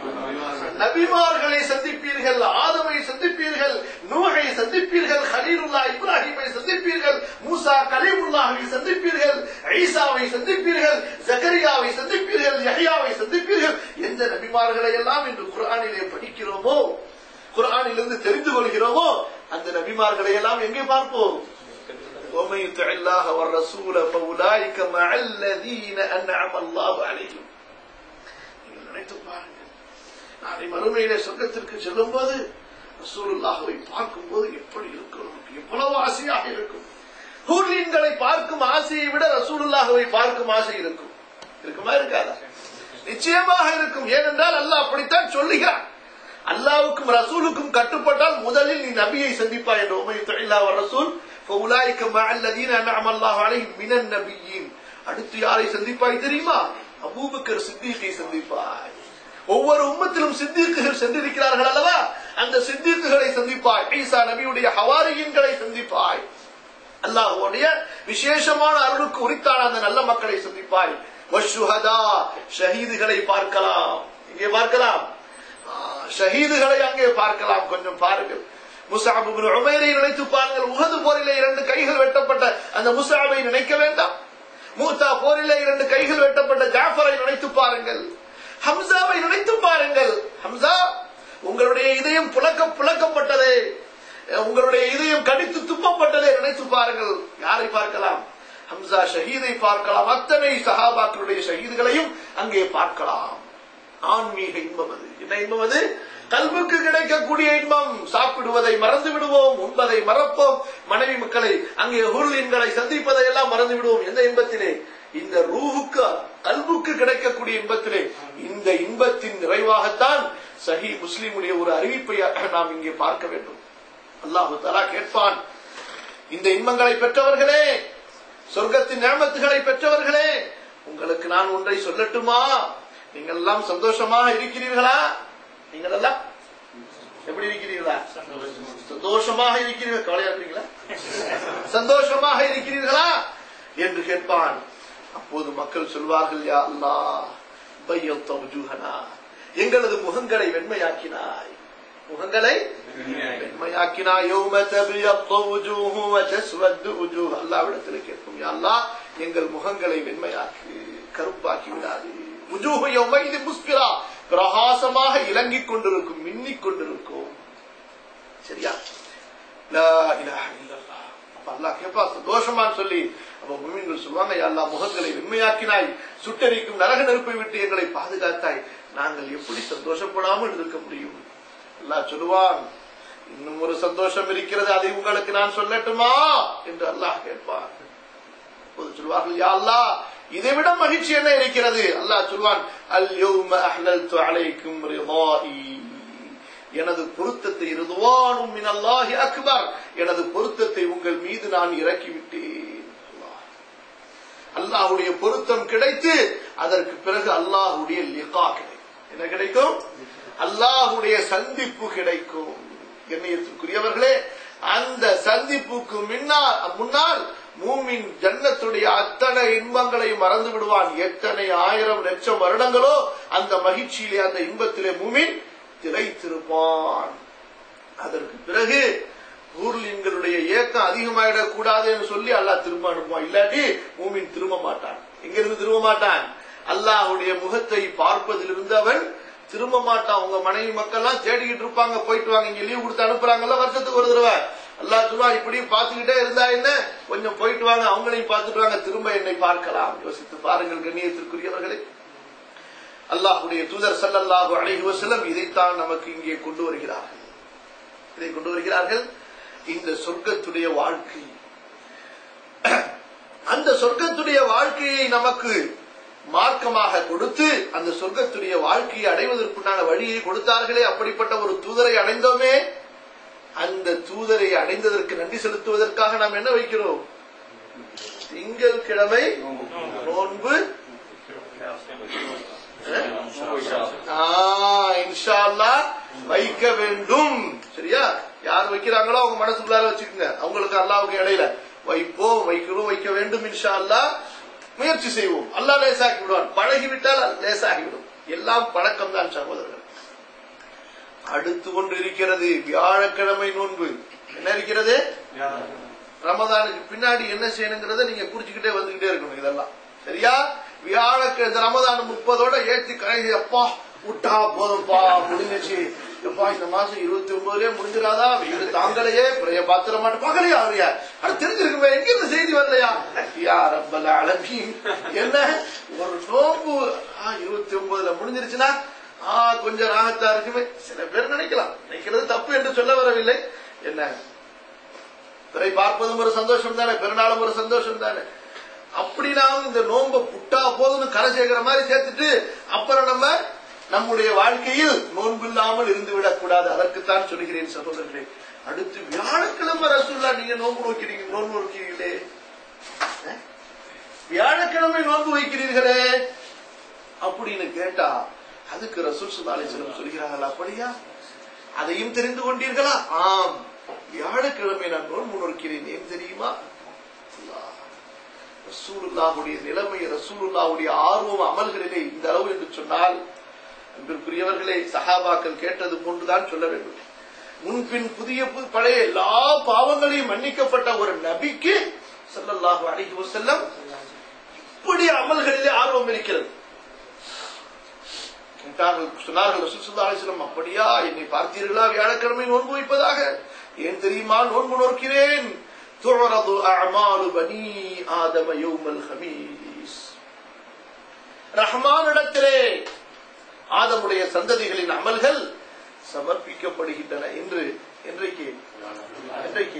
S1: நபிமார்களை சந்திப்பீர்கள் ஆதமை சந்திப்பீர்கள் நூகை சந்திப்பீர்கள் ஹலீலுல்லா இப்ராஹிமை சந்திப்பீர்கள் மூசா கலீமுல்லாவை சந்திப்பீர்கள் ஈசாவை சந்திப்பீர்கள் ஜக்கரியாவை சந்திப்பீர்கள் யஹ்யாவை சந்திப்பீர்கள் எந்த நபிமார்களை எல்லாம் இன்று குர்ஆனிலே படிக்கிறோமோ குர்ஆனிலிருந்து தெரிந்து கொள்கிறோமோ அந்த நபிமார்களை எல்லாம் எங்கே பார்ப்போம் ومن يطع الله والرسول فاولئك مع الذين انعم الله عليهم நீங்கள் நினைத்து பாருங்கள் நாளை மறுமையிலே சொர்க்கத்திற்கு செல்லும் போது ரசூலுல்லாஹவை பார்க்கும் போது எப்படி இருக்கும் நமக்கு எவ்வளவு ஆசையாக இருக்கும் ஹூர்லீன்களை பார்க்கும் ஆசையை விட ரசூலுல்லாஹவை பார்க்கும் ஆசை இருக்கும் இருக்குமா இருக்காதா நிச்சயமாக இருக்கும் ஏனென்றால் அல்லாஹ் அப்படித்தான் சொல்லுகிறான் அல்லாவுக்கும் ரசூலுக்கும் கட்டுப்பட்டால் முதலில் நீ நபியை சந்திப்பாய் என்று உமை தொழிலா ரசூல் فَأُولَٰئِكَ مَعَ الَّذِينَ أَنْعَمَ اللَّهُ عَلَيْهِمْ مِنَ النَّبِيِّينَ அடுத்து யாரை சந்திப்பாய் தெரியுமா அபூபக்கர் சித்திகை சந்திப்பாய் ஒவ்வொரு உம்மத்திலும் சித்திக்குகள் சென்றிருக்கிறார்கள் அல்லவா அந்த சித்திக்குகளை சந்திப்பாய் ஈசா நபியுடைய ஹவாரியின்களை சந்திப்பாய் அல்லாஹ்வுடைய விசேஷமான அருளுக்கு உரித்தான அந்த நல்ல மக்களை சந்திப்பாய் வஷுஹதா ஷஹீதுகளை பார்க்கலாம் இங்கே பார்க்கலாம் ஆ, ஷஹீதுகளை அங்கே பார்க்கலாம் கொஞ்சம் பாருங்கள் முசாப் இப்னு உமைரை நினைத்து பாருங்கள் உஹது போரிலே இரண்டு கைகள் வெட்டப்பட்ட அந்த முசாபை நினைக்க வேண்டாம் மூத்தா போரிலே இரண்டு கைகள் வெட்டப்பட்ட ஜாஃபரை நினைத்து பாருங்கள் ஹம்சாவை நினைத்து பாருங்கள் ஹம்சா உங்களுடைய இதயம் புழக்க புழக்கப்பட்டதே உங்களுடைய இதயம் கடித்து துப்பப்பட்டதே நினைத்து பாருங்கள் யாரை பார்க்கலாம் ஹம்சா ஷஹீதை பார்க்கலாம் அத்தனை சஹாபாக்களுடைய ஷஹீதுகளையும் அங்கே பார்க்கலாம் ஆன்மீக இன்பம் அது என்ன இன்பம் அது கல்வுக்கு கிடைக்கக்கூடிய இன்பம் சாப்பிடுவதை மறந்து விடுவோம் உண்பதை மறப்போம் மனைவி மக்களை அங்கே ஹுர்லின்களை சந்திப்பதை எல்லாம் மறந்து விடுவோம் எந்த இன்பத்திலே இந்த ரூஹுக்கு கல்வுக்கு கிடைக்கக்கூடிய இன்பத்திலே இந்த இன்பத்தின் நிறைவாகத்தான் சஹி முஸ்லிமுடைய ஒரு அறிவிப்பை நாம் இங்கே பார்க்க வேண்டும் அல்லாஹு தலா கேட்பான் இந்த இன்பங்களை பெற்றவர்களே சொர்க்கத்தின் நியமத்துகளை பெற்றவர்களே உங்களுக்கு நான் ஒன்றை சொல்லட்டுமா நீங்கள் எல்லாம் சந்தோஷமாக இருக்கிறீர்களா நீங்கள் எல்லாம் எப்படி இருக்கிறீர்களா சந்தோஷமாக இருக்கிறீர்கள் கவலையா இருக்கிறீங்களா சந்தோஷமாக இருக்கிறீர்களா என்று கேட்பான் அப்போது மக்கள் சொல்வார்கள் யா அல்லாஹ் பையத்த வஜூஹனா எங்களது முகங்களை வெண்மையாக்கினாய் முகங்களை வெண்மையாக்கினாய் யௌம தபியத்து வஜூஹு வ தஸ்வது வஜூஹ் அல்லாஹ்விடத்தில் கேட்கும் யா அல்லாஹ் எங்கள் முகங்களை வெண்மையாக்கு கருப்பாக்கி விடாது வஜூஹு யௌமைதி முஸ்பிரா பிரகாசமாக இலங்கிக் கொண்டிருக்கும் மின்னிக் கொண்டிருக்கும் சரியா லா இலாஹ இல்லல்லாஹ் அப்ப அல்லாஹ் கேட்பா சந்தோஷமான்னு சொல்லி அப்ப முமின்கள் சொல்லுவாங்க "யா அல்லாஹ் முகங்களை வெண்மையாக்கினாய் சுட்டெரிக்கும் நரக நெருப்பை விட்டு எங்களை பாதுகாத்தாய் நாங்கள் எப்படி சந்தோஷப்படாமல் இருக்க முடியும் அல்லாஹ் சொல்லுவான் இன்னும் ஒரு சந்தோஷம் இருக்கிறது அதை உங்களுக்கு நான் சொல்லட்டுமா என்று அல்லாஹ் கேட்பான் அப்போது சொல்வார்கள் யா அல்லாஹ் இதை விட மகிழ்ச்சி என்ன இருக்கிறது அல்லாஹ் சொல்வான் அல் யௌம அஹ்லல்து அலைக்கும் ரிதாஇ எனது பொருத்தத்தை ரிதுவானும் மின் அல்லாஹி அக்பர் எனது பொருத்தத்தை உங்கள் மீது நான் இறக்கிவிட்டேன் அல்லாஹ். அல்லாஹ்வுடைய பொருத்தம் கிடைத்து அதற்கு பிறகு அல்லாஹ்வுடைய லிகா கிடைக்கும் என்ன கிடைக்கும் அல்லாஹ்வுடைய சந்திப்பு கிடைக்கும் கண்ணியத்திற்குரியவர்களே அந்த சந்திப்புக்கு முன்னால் முன்னால் மூமின் ஜன்னத்துடைய அத்தனை இன்பங்களை மறந்து விடுவான் எத்தனை ஆயிரம் லட்சம் வருடங்களோ அந்த மகிழ்ச்சியிலே அந்த இன்பத்திலே மூமின் திளைத்திருப்பான் அதற்கு பிறகு ஊர்லின்களுடைய ஏக்கம் அதிகமாயிடக் கூடாது என்று சொல்லி அல்லாஹ் திரும்ப அனுப்புவான் இல்லாட்டி மூமின் திரும்ப மாட்டான் எங்கிருந்து திரும்ப மாட்டான் அல்லாஹ்வுடைய முகத்தை பார்ப்பதிலிருந்து அவன் திரும்ப மாட்டான் உங்க மனைவி மக்கள்லாம் தேடிக்கிட்டு இருப்பாங்க போயிட்டு வாங்க இங்க லீவ் கொடுத்து அனுப்புறாங்கல்ல வருஷத்துக்கு ஒரு தடவை அல்லாஹ் சொல்லுவா இப்படி பார்த்துக்கிட்டே இருந்தா என்ன கொஞ்சம் போயிட்டு வாங்க அவங்களையும் பார்த்துட்டு வாங்க திரும்ப என்னை பார்க்கலாம் யோசித்து பாருங்கள் கண்ணியத்திற்குரியவர்களே அல்லாஹ்வுடைய தூதர் ஸல்லல்லாஹு அலைஹி வஸல்லம் இதைத்தான் நமக்கு இங்கே கொண்டு வருகிறார்கள் இதை கொண்டு வருகிறார்கள் இந்த சொர்க்கத்துடைய வாழ்க்கை அந்த சொர்க்கத்துடைய வாழ்க்கையை நமக்கு மார்க்கமாக கொடுத்து அந்த சொர்க்கத்துடைய வாழ்க்கையை அடைவதற்குண்டான வழியை கொடுத்தார்களே அப்படிப்பட்ட ஒரு தூதரை அடைந்தோமே அந்த தூதரை அடைந்ததற்கு நன்றி செலுத்துவதற்காக நாம் என்ன வைக்கிறோம் திங்கள் கிழமை நோன்பு ஆ, இன்ஷா அல்லாஹ் வைக்க வேண்டும் சரியா யார் வைக்கிறாங்களோ அவங்க மனசுக்குள்ளார வச்சுக்கோங்க அவங்களுக்கு அல்லாவுக்கு இடையில வைப்போம் வைக்கிறோம் வைக்க வேண்டும் இன்ஷா அல்லாஹ் முயற்சி செய்வோம் அல்லாஹ் லேசாக்கி விடுவான் பழகிவிட்டால் லேசாகிவிடும் எல்லாம் பழக்கம் தான் சகோதரர்கள் அடுத்து ஒன்று இருக்கிறது வியாழக்கிழமை நோன்பு என்ன இருக்கிறது ரமதானுக்கு பின்னாடி என்ன செய்யணுங்கிறத நீங்க குடிச்சுக்கிட்டே வந்துகிட்டே இருக்கணும் இதெல்லாம் சரியா வியாழக்கிழமை இந்த ரமதான் முப்பதோட ஏத்தி கரைசி அப்பா விட்டா போதும்பா முடிஞ்சிச்சு எப்பா இந்த மாசம் இருபத்தி ஒன்பதுலயே முடிஞ்சிடாதா வீடு தாங்கலையே பிறைய பாத்திர மாட்டேன் பார்க்கலையா அவரையா அது தெரிஞ்சிருக்குமே எங்க இந்த செய்தி வரலையா யா ரப்பல் அலமீன் என்ன ஒரு நோம்பு இருபத்தி ஒன்பதுல முடிஞ்சிருச்சுன்னா ஆ கொஞ்சம் ராகத்தா இருக்குமே சில பேர் நினைக்கலாம் நினைக்கிறது தப்பு என்று சொல்ல வரவில்லை என்ன பிறை பார்ப்பதும் ஒரு சந்தோஷம் தானே பெருநாளும் ஒரு சந்தோஷம் தானே அப்படி நாம் இந்த நோம்ப புட்டா போதும்னு கரை சேர்க்கிற மாதிரி சேர்த்துட்டு அப்புறம் நம்ம நம்முடைய வாழ்க்கையில் நோன்பு இல்லாமல் இருந்து விடக்கூடாது அதற்குத்தான் சொல்கிறேன் சகோதரர்களே அடுத்து வியாழக்கிழமை ரசூல்லா நீங்க நோன்பு நோக்கிறீங்க நோன்பு நோக்கிறீங்களே அஹ்? வியாழக்கிழமை நோன்பு வைக்கிறீர்களே அப்படின்னு கேட்டா அதுக்கு ரசூல் சுல்லாலிசனம் சொல்கிறார்கள் அப்படியா அதையும் தெரிந்து கொண்டீர்களா ஆம் வியாழக்கிழமை நான் நோன்பு நோக்கிறேன் ஏன் தெரியுமா அல்லாஹ். ரசூலுல்லாஹுடைய நிலைமை ரசூலுல்லாஹுடைய ஆர்வம் அமல்களிலே இந்த அளவு என்று சொன்னால் அன்பிற்குரியவர்களே சஹாபாக்கள் கேட்டது போன்றுதான் சொல்ல வேண்டும் முன்பின் புதிய புது- பழைய எல்லா பாவங்களையும் மன்னிக்கப்பட்ட ஒரு நபிக்கு ஸல்லல்லாஹு அலைஹி வஸல்லம் இப்படி அமல்களிலே ஆர்வம் இருக்கிறது கேட்டார்கள், சொன்னார்கள் ரசூல் ஸல்லல்லாஹு அலைஹி வஸல்லம் அப்படியா என்னை பார்த்தீர்களா வியாழக்கிழமை நோன்பு வைப்பதாக ஏன் தெரியுமா நோன்பு நோக்கிறேன் تعرض أعمال بني آدم يوم الخميس ரஹ்மானிடத்திலே ஆதமுடைய சந்ததிகளின் அமல்கள் சமர்ப்பிக்கப்படுகின்றன என்று என்றைக்கு என்றைக்கு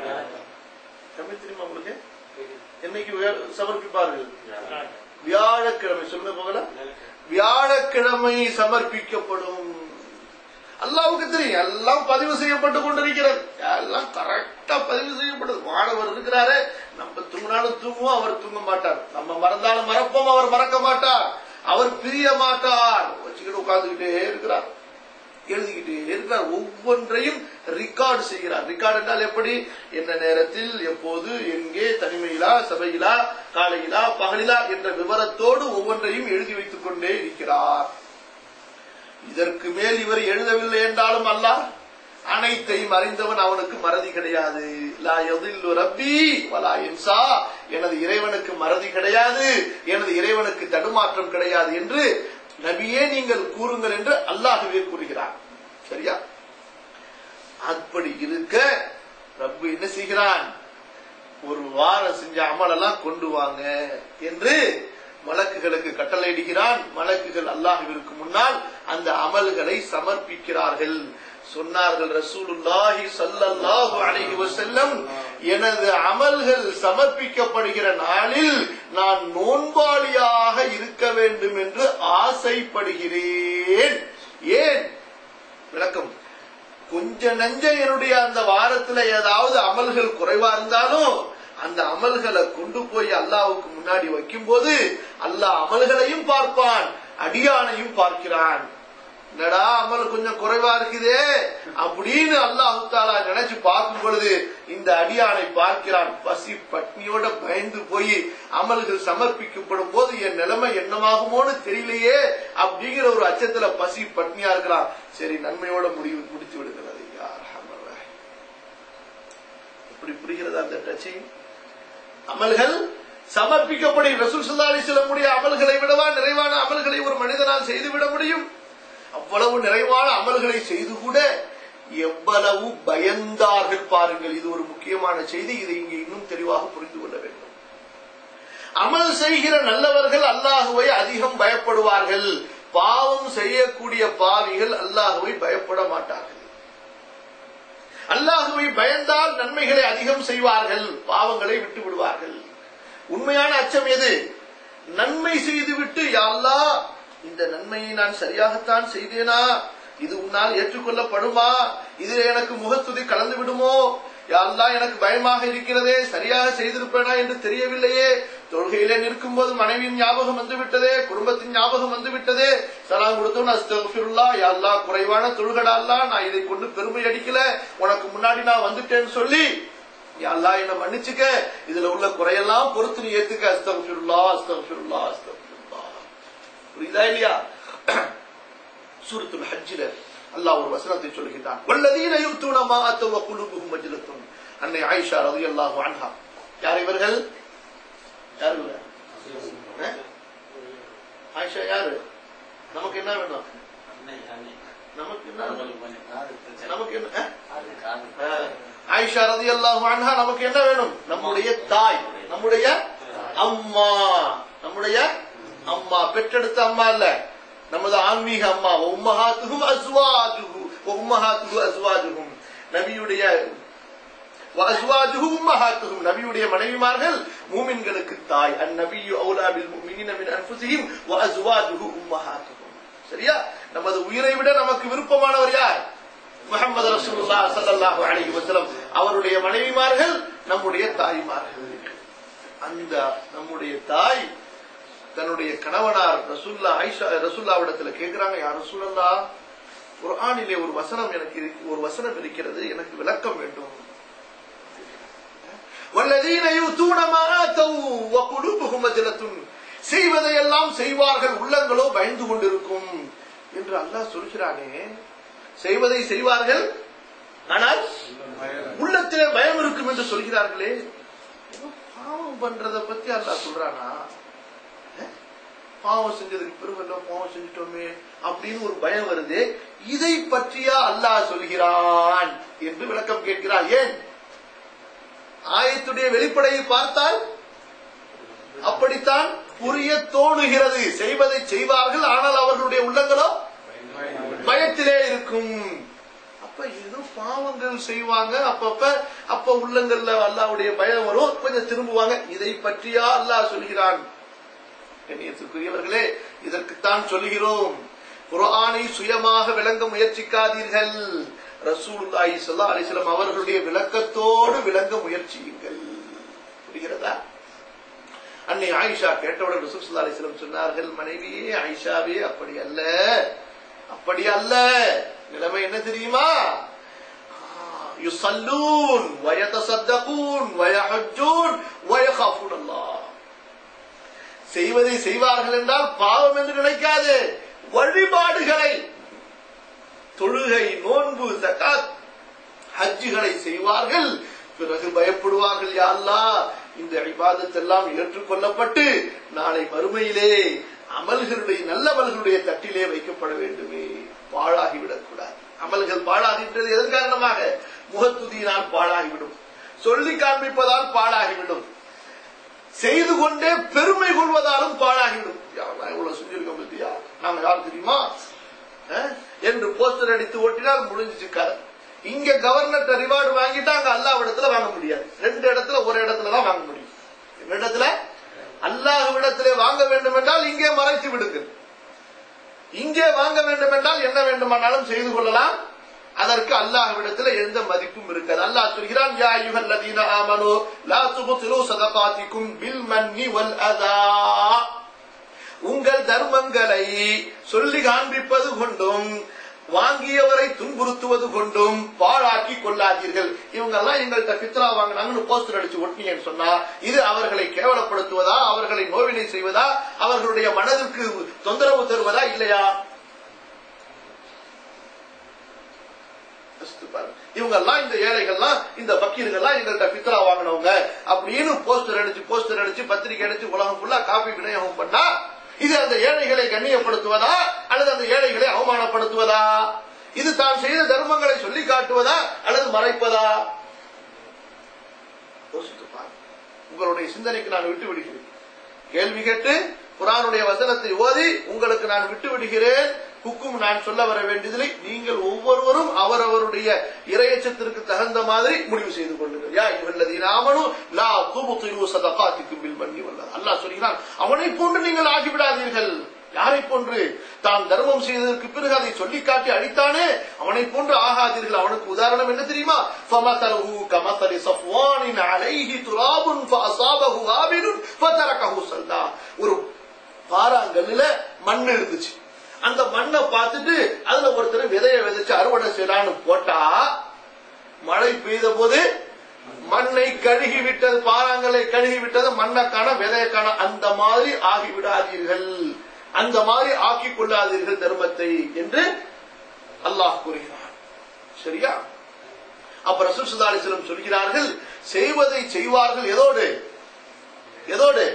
S1: தமிழ் தெரியுமா உங்களுக்கு என்னைக்கு வே- சமர்ப்பிப்பார்கள் வியாழக்கிழமை சொல்லுங்க போகல வியாழக்கிழமை சமர்ப்பிக்கப்படும் அல்லாவுக்கு தெரியும் எல்லாம் பதிவு செய்யப்பட்டு கொண்டிருக்கிறது எல்லாம் கரெக்டா பதிவு செய்யப்படுது மாணவர் இருக்கிறாரு நம்ம தூங்கினாலும் தூங்குவோம் அவர் தூங்க மாட்டார் நம்ம மறந்தாலும் மறப்போம் அவர் மறக்க மாட்டார் அவர் பிரிய மாட்டார் வச்சுக்கிட்டு உட்கார்ந்துகிட்டே இருக்கிறார் எழுதிக்கிட்டே இருக்கிறார் ஒவ்வொன்றையும் ரெக்கார்டு செய்கிறார் ரெக்கார்டு என்றால் எப்படி என்ன நேரத்தில் எப்போது எங்கே தனிமையிலா சபையிலா காலையிலா பகலிலா என்ற விவரத்தோடு ஒவ்வொன்றையும் எழுதி வைத்துக் கொண்டே இருக்கிறார் இதற்கு மேல் இவர் எழுதவில்லை என்றாலும் அல்லாஹ் அனைத்தையும் அறிந்தவன் அவனுக்கு மறதி கிடையாது லா யதில்லு ரப்பி வலா இன்சா எனது இறைவனுக்கு மறதி கிடையாது எனது இறைவனுக்கு தடுமாற்றம் கிடையாது என்று நபியே நீங்கள் கூறுங்கள் என்று அல்லாஹ்வே கூறுகிறார் சரியா அப்படி இருக்க ரப்பு என்ன செய்கிறான் ஒரு வாரம் செஞ்ச அமலெல்லாம் கொண்டு வாங்க என்று மலக்குகளுக்கு கட்டளையிடுகிறான் மலக்குகள் அல்லாஹுவிற்கு முன்னால் அந்த அமல்களை சமர்ப்பிக்கிறார்கள் சொன்னார்கள் ரசூலுல்லாஹி ஸல்லல்லாஹு அலைஹி வஸல்லம் எனது அமல்கள் சமர்ப்பிக்கப்படுகிற நாளில் நான் நோன்பாளியாக இருக்க வேண்டும் என்று ஆசைப்படுகிறேன் ஏன் விளக்கம் கொஞ்ச நஞ்ச என்னுடைய அந்த வாரத்துல ஏதாவது அமல்கள் குறைவா இருந்தாலும் அந்த அமல்களை கொண்டு போய் அல்லாவுக்கு முன்னாடி வைக்கும் போது அல்லாஹ் அமல்களையும் பார்ப்பான் அடியானையும் பார்க்கிறான் என்னடா அமல் கொஞ்சம் குறைவா இருக்குதே அப்படின்னு அல்லாஹு தாலா நினைச்சு பார்க்கும் பொழுது இந்த அடியானை பார்க்கிறான் பசி பட்னியோட பயந்து போய் அமல்கள் சமர்ப்பிக்கப்படும் போது என் நிலைமை என்னமாகுமோன்னு தெரியலையே அப்படிங்கிற ஒரு அச்சத்துல பசி பட்னியா இருக்கிறான் சரி நன்மையோட முடிவு முடித்து விடுகிறது யார் எப்படி புரிகிறது அந்த டச்சிங் அமல்கள் சமர்ப்பிக்கப்படும் ரசூல் சுல்லா அலிஸ்லமுடைய அமல்களை விடவா நிறைவான அமல்களை ஒரு மனிதனால் செய்துவிட முடியும் அவ்வளவு நிறைவான அமல்களை செய்து கூட எவ்வளவு பயந்தார்கள் பாருங்கள் இது ஒரு முக்கியமான செய்தி இதை இங்கே இன்னும் தெளிவாக புரிந்து கொள்ள வேண்டும் அமல் செய்கிற நல்லவர்கள் அல்லாஹுவை அதிகம் பயப்படுவார்கள் பாவம் செய்யக்கூடிய பாவிகள் அல்லாஹுவை பயப்பட மாட்டார்கள் அல்லாஹுவை பயந்தால் நன்மைகளை அதிகம் செய்வார்கள் பாவங்களை விட்டு விடுவார்கள் உண்மையான அச்சம் எது நன்மை செய்துவிட்டு யாழ்லா இந்த நன்மையை நான் சரியாகத்தான் செய்தேனா இது உன்னால் ஏற்றுக்கொள்ளப்படுமா இது எனக்கு முகத்துதி கலந்து விடுமோ யாழ்லா எனக்கு பயமாக இருக்கிறதே சரியாக செய்திருப்பேனா என்று தெரியவில்லையே தொழுகையிலே நிற்கும் போது மனைவியின் ஞாபகம் வந்து விட்டதே குடும்பத்தின் ஞாபகம் வந்து விட்டதே சலாம் கொடுத்தோம் அஸ்தகுல்லா யாழ்லா குறைவான தொழுகடால்லா நான் இதை கொண்டு பெருமை அடிக்கல உனக்கு முன்னாடி நான் வந்துட்டேன்னு சொல்லி யாழ்லா என்ன மன்னிச்சுக்க இதுல உள்ள குறையெல்லாம் பொறுத்து நீ ஏத்துக்க அஸ்தகுல்லா அஸ்தகுல்லா அஸ்தகுல்லா புரியுதா இல்லையா சூரத்துல் ஹஜ்ஜில அல்லாஹ் ஒரு வசனத்தை சொல்கின்றான் வல்லதீன யுத்தூன மா அத்தவ குலுபுஹும் மஜ்லத்துன் அன்னை ஆயிஷா ரலியல்லாஹு அன்ஹா யார் இவர்கள் யார் இவங்க அஹ்? ஆயிஷா யாரு நமக்கு என்ன வேணும் நமக்கு என்ன நமக்கு என்ன அஹ்? அஹ், ஆயிஷா ரலியல்லாஹு அன்ஹா நமக்கு என்ன வேணும் நம்முடைய தாய் நம்முடைய அம்மா நம்முடைய அம்மா பெற்றெடுத்த அம்மா இல்ல நமது ஆன்மீக அம்மா உம்மஹாத்துகும் அஸ்வாஜுகு உம்மஹாத்துகு அஸ்வாஜுகும் நபியுடைய وأزواجه أمهاتهم நபியுடைய மனைவிமார்கள் மூமின்களுக்கு தாய் அந்நபியு அவுலா பில் முஃமினீன மின் அன்ஃபுஸிஹிம் وأزواجه أمهاتهم சரியா நமது உயிரை விட நமக்கு விருப்பமானவர் யார் முஹம்மது ரசூலுல்லாஹ் ஸல்லல்லாஹு அலைஹி வஸல்லம் அவருடைய மனைவிமார்கள் நம்முடைய தாய்மார்கள் அந்த நம்முடைய தாய் தன்னுடைய கணவனார் ரசூல்லா ஐஷா ரசூல்லாவிடத்துல கேக்குறாங்க யார் ரசூலல்லா குர்ஆனிலே ஒரு வசனம் எனக்கு இருக்கு- ஒரு வசனம் இருக்கிறது எனக்கு விளக்கம் வேண்டும் வல்லதீன யூதூன மா ஆத்தவு வ குலூபுஹும் வஜலத்துன் செய்வதையெல்லாம் செய்வார்கள் உள்ளங்களோ பயந்து கொண்டிருக்கும் என்று அல்லாஹ் சொல்கிறானே செய்வதை செய்வார்கள் ஆனால் உள்ளத்திலே பயம் இருக்கும் என்று சொல்கிறார்களே ஏதோ பாவம் பண்றத பத்தி அல்லாஹ் சொல்றானா அஹ்? பாவம் செஞ்சதுக்கு பிறகு எல்லாம் பாவம் செஞ்சிட்டோமே அப்படின்னு ஒரு பயம் வருது இதை பற்றியா அல்லாஹ் சொல்கிறான் என்று விளக்கம் கேட்கிறார் ஏன் ஆயத்துடைய வெளிப்படையை பார்த்தால் அப்படித்தான் புரிய தோணுகிறது செய்வதை செய்வார்கள் ஆனால் அவர்களுடைய உள்ளங்களோ பயத்திலே இருக்கும் அப்ப ஏதோ பாவங்கள் செய்வாங்க அப்பப்ப அப்ப உள்ளங்கள்ல அல்லாவுடைய பயம் வரும் கொஞ்சம் திரும்புவாங்க இதை பற்றியா அல்லாஹ் சொல்கிறான் கண்ணியத்துக்குரியவர்களே இதற்குத்தான் சொல்கிறோம் குர்ஆனை சுயமாக விளங்க முயற்சிக்காதீர்கள் ரசூலுல்லாஹி ஸல்லல்லாஹு அலைஹி வஸல்லம் அவர்களுடைய விளக்கத்தோடு விளங்க முயற்சியுங்கள் புரிகிறதா அன்னை ஆயிஷா கேட்டவுடன் ரசூல் ஸல்லல்லாஹு அலைஹி வஸல்லம் சொன்னார்கள் மனைவியே ஆயிஷாவே அப்படி அல்ல அப்படி அல்ல நிலைமை என்ன தெரியுமா யுசல்லூன் வயதசத்தகூன் வயஹஜ்ஜூன் வயகாஃபூன் அல்லாஹ் செய்வதை செய்வார்கள் என்றால் பாவம் என்று நினைக்காது வழிபாடுகளை தொழுகை நோன்பு ஜகாத் ஹஜ்ஜுகளை செய்வார்கள் பிறகு பயப்படுவார்கள் யா அல்லாஹ் இந்த இபாதத் எல்லாம் ஏற்றுக்கொள்ளப்பட்டு நாளை மறுமையிலே அமல்களுடைய நல்லவர்களுடைய தட்டிலே வைக்கப்பட வேண்டுமே பாழாகிவிடக் கூடாது அமல்கள் பாழாகின்றது எதன் காரணமாக முகத்துதியினால் பாழாகிவிடும் சொல்லி காண்பிப்பதால் பாழாகிவிடும் செய்து கொண்டே பெருமை கொள்வதாலும் பாழாகிவிடும் யாரெல்லாம் இவ்வளவு செஞ்சிருக்கோம் பத்தியா நாங்க யார் தெரியுமா அஹ்? என்று போஸ்டர் அடித்து ஓட்டினால் முடிஞ்சிச்சு கதை இங்க கவர்னர் ரிவார்டு வாங்கிட்டா அங்க அல்லாஹ் இடத்துல வாங்க முடியாது ரெண்டு இடத்துல ஒரு இடத்துல தான் வாங்க முடியும் எந்த இடத்துல அல்லாஹ்விடத்திலே வாங்க வேண்டும் என்றால் இங்கே மறைத்து விடுங்கள் இங்கே வாங்க வேண்டும் என்றால் என்ன வேண்டுமானாலும் செய்து கொள்ளலாம் அதற்கு அல்லாஹ்விடத்தில் எந்த மதிப்பும் இருக்காது அல்லாஹ் சொல்கிறான் யா அய்யுஹல் லதீன ஆமனு லா துப்திலு ஸதகாத்திக்கும் பில் மன்னி வல் அதா உங்கள் தர்மங்களை சொல்லி காண்பிப்பது கொண்டும் வாங்கியவரை துன்புறுத்துவது கொண்டும் பாழாக்கி கொள்ளாதீர்கள் இவங்க எல்லாம் எங்கள்கிட்ட பித்ரா வாங்கினாங்கன்னு போஸ்டர் அடிச்சு ஒட்டினீங்கன்னு சொன்னா இது அவர்களை கேவலப்படுத்துவதா அவர்களை நோவினை செய்வதா அவர்களுடைய மனதிற்கு தொந்தரவு தருவதா இல்லையா யோசித்து பாருங்க. இவங்க எல்லாம் இந்த ஏழைகள்லாம் இந்த பக்கீர்கள்லாம் எங்கள்கிட்ட பித்ரா வாங்கினவங்க அப்படின்னு போஸ்டர் அடிச்சு போஸ்டர் அடிச்சு பத்திரிகை அடிச்சு உலகம் ஃபுல்லா காப்பி விநியோகம் பண்ணா இது அந்த ஏழைகளை கண்ணியப்படுத்துவதா அல்லது அந்த ஏழைகளை அவமானப்படுத்துவதா இது தான் செய்த தர்மங்களை சொல்லி காட்டுவதா அல்லது மறைப்பதா யோசித்து பாருங்க. உங்களுடைய சிந்தனைக்கு நான் விட்டு விடுகிறேன் கேள்வி கேட்டு குரானுடைய வசனத்தை ஓதி உங்களுக்கு நான் விட்டு விடுகிறேன் ஹுக்கும் நான் சொல்ல வர வேண்டியதில்லை நீங்கள் ஒவ்வொருவரும் அவரவருடைய இரையச்சத்திற்கு தகுந்த மாதிரி முடிவு செய்து கொள்ளுங்கள் யா இவல்லதி நாமனும் லா துபுத்திரு சதகாத்திக்கும் பில் மன்னி வல்லது அல்லாஹ் சொல்கிறான் அவனை போன்று நீங்கள் ஆகிவிடாதீர்கள் யாரை போன்று தான் தர்மம் செய்ததற்கு பிறகு அதை சொல்லி காட்டி அடித்தானே அவனை போன்று ஆகாதீர்கள் அவனுக்கு உதாரணம் என்ன தெரியுமா فَمَثَلُهُ كَمَثَلِ صَفْوَانٍ عَلَيْهِ تُرَابٌ فَأَصَابَهُ وَابِلٌ فَتَرَكَهُ صَلْدًا ஒரு பாறாங்கல்லுல மண் இருந்துச்சு அந்த மண்ணை பார்த்துட்டு அதுல ஒருத்தர் விதைய விதைச்சு அறுவடை செய்யலான்னு போட்டா மழை பெய்த போது மண்ணை கழுகி விட்டது பாறாங்கல்லை கழுகி விட்டது மண்ணை காண விதைய காண அந்த மாதிரி ஆகிவிடாதீர்கள் அந்த மாதிரி ஆக்கிக் கொள்ளாதீர்கள் தர்மத்தை என்று அல்லாஹ் கூறுகிறார் சரியா அப்ப ரசூல் ஸல்லல்லாஹு அலைஹி வஸல்லம் சொல்கிறார்கள் செய்வதை செய்வார்கள் எதோடு எதோடு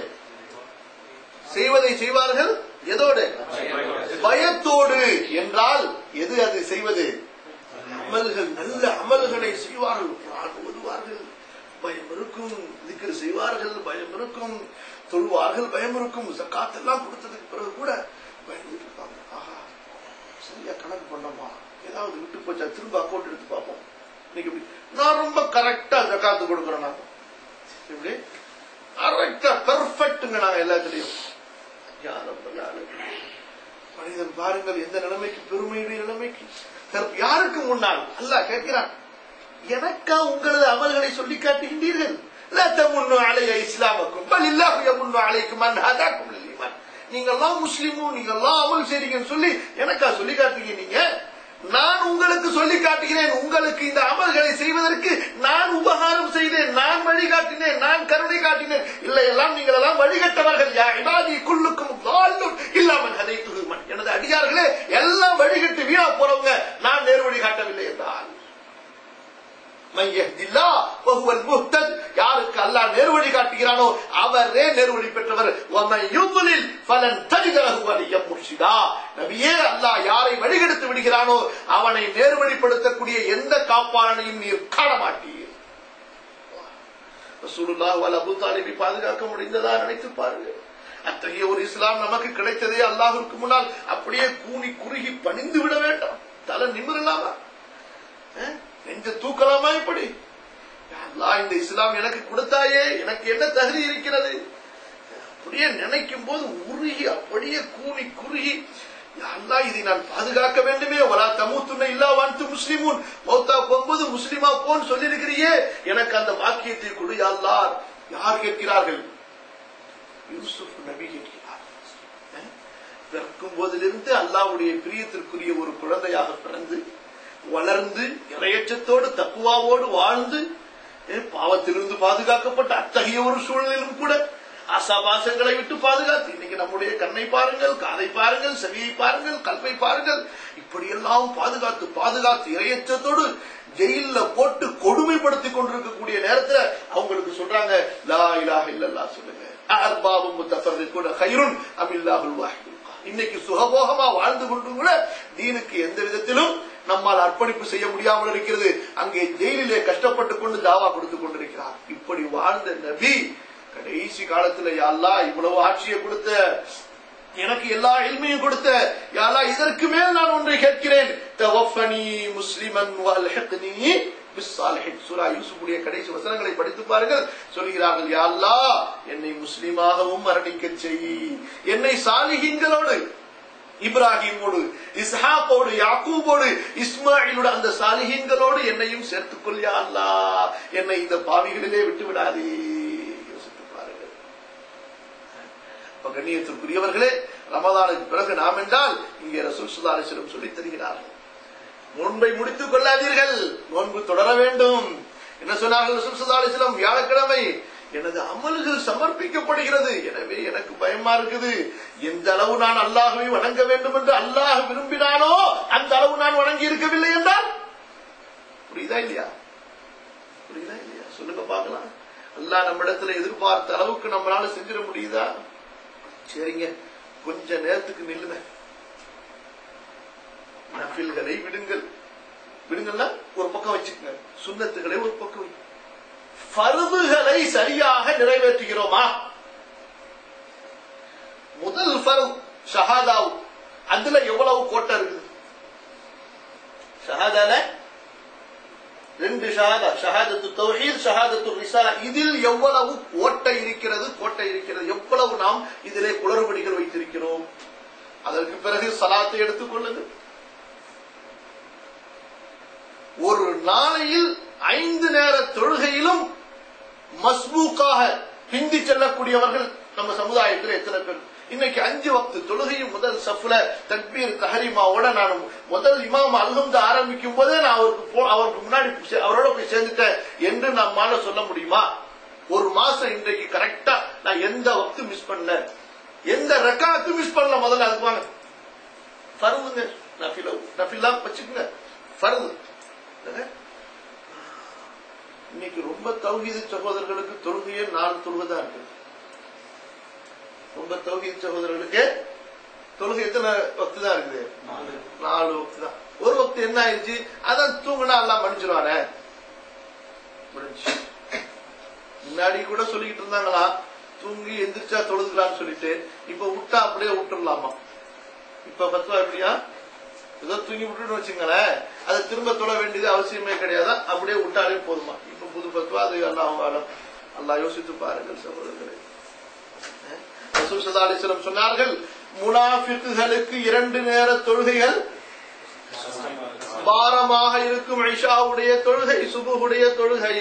S1: செய்வதை செய்வார்கள் எதோடு பயத்தோடு என்றால் எது அது செய்வது அமல்கள் நல்ல அமல்களை செய்வார்கள் குர்ஆன் ஓதுவார்கள் பயம் இருக்கும் திக்ர் செய்வார்கள் பயம் இருக்கும் தொழுவார்கள் பயம் இருக்கும் ஜக்காத் எல்லாம் கொடுத்ததுக்கு பிறகு கூட பயந்துட்டு இருப்பாங்க ஆஹா சரியா கணக்கு பண்ணோமா ஏதாவது விட்டு போச்சா திரும்ப அக்கௌண்ட் எடுத்து பார்ப்போம் இன்னைக்கு இப்படி நான் ரொம்ப கரெக்டா ஜக்காத்து கொடுக்குறேன் நான் இப்படி கரெக்டா பெர்ஃபெக்ட்டுங்க நாங்க எல்லாத்துலயும் யார் ரப்பல் ஆலமீன். மனிதன் பாருங்கள் எந்த நிலைமைக்கு பெருமையுடைய நிலைமைக்கு கற்ப- யாருக்கு முன்னால் அல்லாஹ் கேட்கிறான் எனக்கா உங்களது அமல்களை சொல்லி காட்டுகின்றீர்கள் லா தமுன்னு அலைய இஸ்லாமக்கும் பல் இல்லாஹு யமுன்னு அலைக்கும் அன் ஹதாக்கும் லில் ஈமான் நீங்கெல்லாம் முஸ்லிமும் நீங்கெல்லாம் அமல் செய்றீங்கன்னு சொல்லி எனக்கா சொல்லி காட்டுறீங்க நீங்க நான் உங்களுக்கு சொல்லி காட்டுகிறேன் உங்களுக்கு இந்த அமல்களை செய்வதற்கு நான் உபகாரம் செய்தேன் நான் வழிகாட்டினேன் நான் கருணை காட்டினேன் இல்லை எல்லாம் நீங்கள் எல்லாம் வழிகட்டவர்கள் யா இபாதி குல்லுக்கும் தால்லும் இல்லாமல் கதை துகுமன் எனது அடியார்களே எல்லாம் வழிகட்டு வீணா போறவங்க நான் நேர் வழி காட்டவில்லை என்றால் மன் யஹ்தில்லா வஹுவல் முஹ்தத் யாருக்கு அல்லாஹ் நேர்வழி காட்டுகிறானோ அவரே நேர்வழி பெற்றவர் வமன் யுضلل ஃபலன் தஜித லஹு வலியம் முர்ஷிதா நபியே அல்லாஹ் யாரை வழிகெடுத்து விடுகிறானோ அவனை நேர்வழிப்படுத்தக்கூடிய எந்த காப்பாளனையும் நீர் காண மாட்டீர் ரசூலுல்லாஹ் வல் அபூ தாலிபை பாதுகாக்க முடிந்ததா நினைத்து பாருங்க அத்தகைய ஒரு இஸ்லாம் நமக்கு கிடைத்ததே அல்லாஹ்விற்கு முன்னால் அப்படியே கூனி குறுகி பணிந்து விட வேண்டாம் தலை நிமிரலாமா அஹ்? நெஞ்ச தூக்கலாமா இப்படி யா அல்லாஹ் இந்த இஸ்லாம் எனக்கு கொடுத்தாயே எனக்கு என்ன தகுதி இருக்கிறது அப்படியே நினைக்கும் போது உருகி அப்படியே கூனி குறுகி யா அல்லாஹ் இதை நான் பாதுகாக்க வேண்டுமே வலா தமூத்துன்ன இல்லா வான்து முஸ்லிமுன் மௌத்தா போகும்போது முஸ்லிமா போன்னு சொல்லியிருக்கிறியே எனக்கு அந்த வாக்கியத்தை கொடு யா அல்லாஹ் யார் கேட்கிறார்கள் யூசுப் நபி கேட்கிறார் அஹ்? பிறக்கும் போதிலிருந்து அல்லாஹ்வுடைய பிரியத்திற்குரிய ஒரு குழந்தையாக பிறந்து வளர்ந்து இரையச்சத்தோடு தக்குவாவோடு வாழ்ந்து ஏ, பாவத்திலிருந்து பாதுகாக்கப்பட்ட அத்தகைய ஒரு சூழலிலும் கூட ஆசாபாசங்களை விட்டு பாதுகாத்து இன்னைக்கு நம்முடைய கண்ணை பாருங்கள் காதை பாருங்கள் செவியை பாருங்கள் கல்வை பாருங்கள் இப்படியெல்லாம் பாதுகாத்து பாதுகாத்து இரையச்சத்தோடு ஜெயில்ல போட்டு கொடுமைப்படுத்தி கொண்டிருக்கக்கூடிய நேரத்துல அவங்களுக்கு சொல்றாங்க லா இலாஹ இல்லல்லாஹ் சொல்லுங்க அர்பாபும் முத்தஃபர்ரிகூன கைருன் அமில்லாஹுல் வாஹிதுல் கஹார். இன்னைக்கு சுகபோகமா வாழ்ந்து கொண்டும் கூட தீனுக்கு எந்த விதத்திலும் நம்மால் அர்ப்பணிப்பு செய்ய முடியாமல் இருக்கிறது அங்கே ஜெயிலிலே கஷ்டப்பட்டுக் கொண்டு தாவா கொடுத்துக் கொண்டிருக்கிறார் இப்படி வாழ்ந்த நபி கடைசி காலத்துல யாழ்லா இவ்வளவு ஆட்சியை கொடுத்த எனக்கு எல்லா இல்மையும் கொடுத்த யாழ்லா இதற்கு மேல் நான் ஒன்றை கேட்கிறேன் தவஃபனி முஸ்லிமன் வல்ஹிக்னி பிஸ்ஸாலிஹின் சூரா யூசுஃபுடைய கடைசி வசனங்களை படித்து பாருங்கள் சொல்கிறார்கள் யா அல்லாஹ் என்னை முஸ்லிமாகவும் மரணிக்க செய் என்னை சாலிஹீன்களோடு இப்ராஹிமோடு இஸ்ஹாக்கோடு யாக்கூபோடு இஸ்மாயிலோடு அந்த சாலிஹீன்களோடு என்னையும் சேர்த்துக் கொள் யா அல்லாஹ் என்னை இந்த பாவிகளிலே விட்டு விடாதே யோசித்து பாருங்கள் அப்ப கண்ணியத்திற்குரியவர்களே ரமதானுக்கு பிறகு நாம் என்றால் இங்கே ரசூல் சுல்லாலிசிடம் சொல்லித் தருகிறார்கள் நோன்பை முடித்துக் கொள்ளாதீர்கள் நோன்பு தொடர வேண்டும் என்ன சொன்னார்கள் ரசூல் ஸல்லல்லாஹு அலைஹி வஸல்லம் வியாழக்கிழமை எனது அமல்கள் சமர்ப்பிக்கப்படுகிறது எனவே எனக்கு பயமா இருக்குது எந்த அளவு நான் அல்லாஹ்வை வணங்க வேண்டும் என்று அல்லாஹ் விரும்பினானோ அந்த அளவு நான் வணங்கி இருக்கவில்லை என்றால் புரியுதா இல்லையா புரியுதா இல்லையா சொல்லுங்க பார்க்கலாம் அல்லாஹ் நம்மிடத்துல எதிர்பார்த்த அளவுக்கு நம்மளால செஞ்சிட முடியுதா சரிங்க கொஞ்ச நேரத்துக்கு நில்லுங்க நஃபில்களை விடுங்கள் விடுங்கள்னா ஒரு பக்கம் வச்சுக்கங்க சுண்ணத்துகளை ஒரு பக்கம் வைங்க ஃபர்துகளை சரியாக நிறைவேற்றுகிறோமா முதல் ஃபர்த் ஷஹாதாவு அதுல எவ்வளவு கோட்டை இருக்குது ஷஹாதால ரெண்டு ஷஹாதா ஷஹாதத்து தௌஹீத் ஷஹாதத்து ரிசாலா இதில் எவ்வளவு கோட்டை இருக்கிறது கோட்டை இருக்கிறது எவ்வளவு நாம் இதிலே குளறுபடிகள் வைத்திருக்கிறோம் அதற்கு பிறகு சலாத்தை எடுத்துக் கொள்ளுங்கள் ஒரு நாளையில் ஐந்து நேர தொழுகையிலும் மஸ்பூக்காக ஹிந்தி செல்லக்கூடியவர்கள் நம்ம சமுதாயத்தில் எத்தனை பேர் இன்னைக்கு அஞ்சு வக்து தொழுகையும் முதல் சஃப்ல தக்பீர் தஹரிமாவோட நான் முதல் இமாம் அல்ஹம்து ஆரம்பிக்கும் போதே நான் அவருக்கு போ- அவருக்கு முன்னாடி சே- அவரோட போய் சேர்ந்துட்டேன் என்று நம்மால சொல்ல முடியுமா ஒரு மாசம் இன்றைக்கு கரெக்டா நான் எந்த வக்து மிஸ் பண்ணல எந்த ரெக்காத்து மிஸ் பண்ணல முதல்ல அதுக்கு வாங்க ஃபர்துங்க நஃபிலோ நஃபில்லா வச்சுக்கோங்க ஃபர்து என்னங்க? இன்னைக்கு ரொம்ப தௌஹீது சகோதரர்களுக்கு தொழுகையே நாலு தொழுகைதான் இருக்கு ரொம்ப தௌஹீது சகோதரர்களுக்கு தொழுகை எத்தனை வக்து தான் இருக்குது நாலு வக்து தான் ஒரு வக்து என்ன ஆயிடுச்சு அதான் தூங்குனா எல்லாம் மன்னிச்சிருவானே முடிஞ்சு முன்னாடி கூட சொல்லிக்கிட்டு இருந்தாங்களா தூங்கி எந்திரிச்சா தொழுதுக்கலாம்னு சொல்லிட்டு இப்ப விட்டா அப்படியே விட்டுடலாமா இப்ப பத்துவா எப்படியா ஏதோ தூங்கி விட்டுட்டு வச்சுங்களேன் அதை திரும்ப தொட வேண்டியது அவசியமே கிடையாது அப்படியே விட்டாலே போதுமா இப்ப புது பத்துவா அது அல்லாஹ் ஆலம் அல்லாஹ் யோசித்து பாருங்கள் சகோதரர்களே ரசூல் ஸல்லல்லாஹு அலைஹி வஸல்லம் சொன்னார்கள் முனாஃபிக்குகளுக்கு இரண்டு நேர தொழுகைகள் பாரமாக இருக்கும் ஐஷாவுடைய தொழுகை சுபுடைய தொழுகை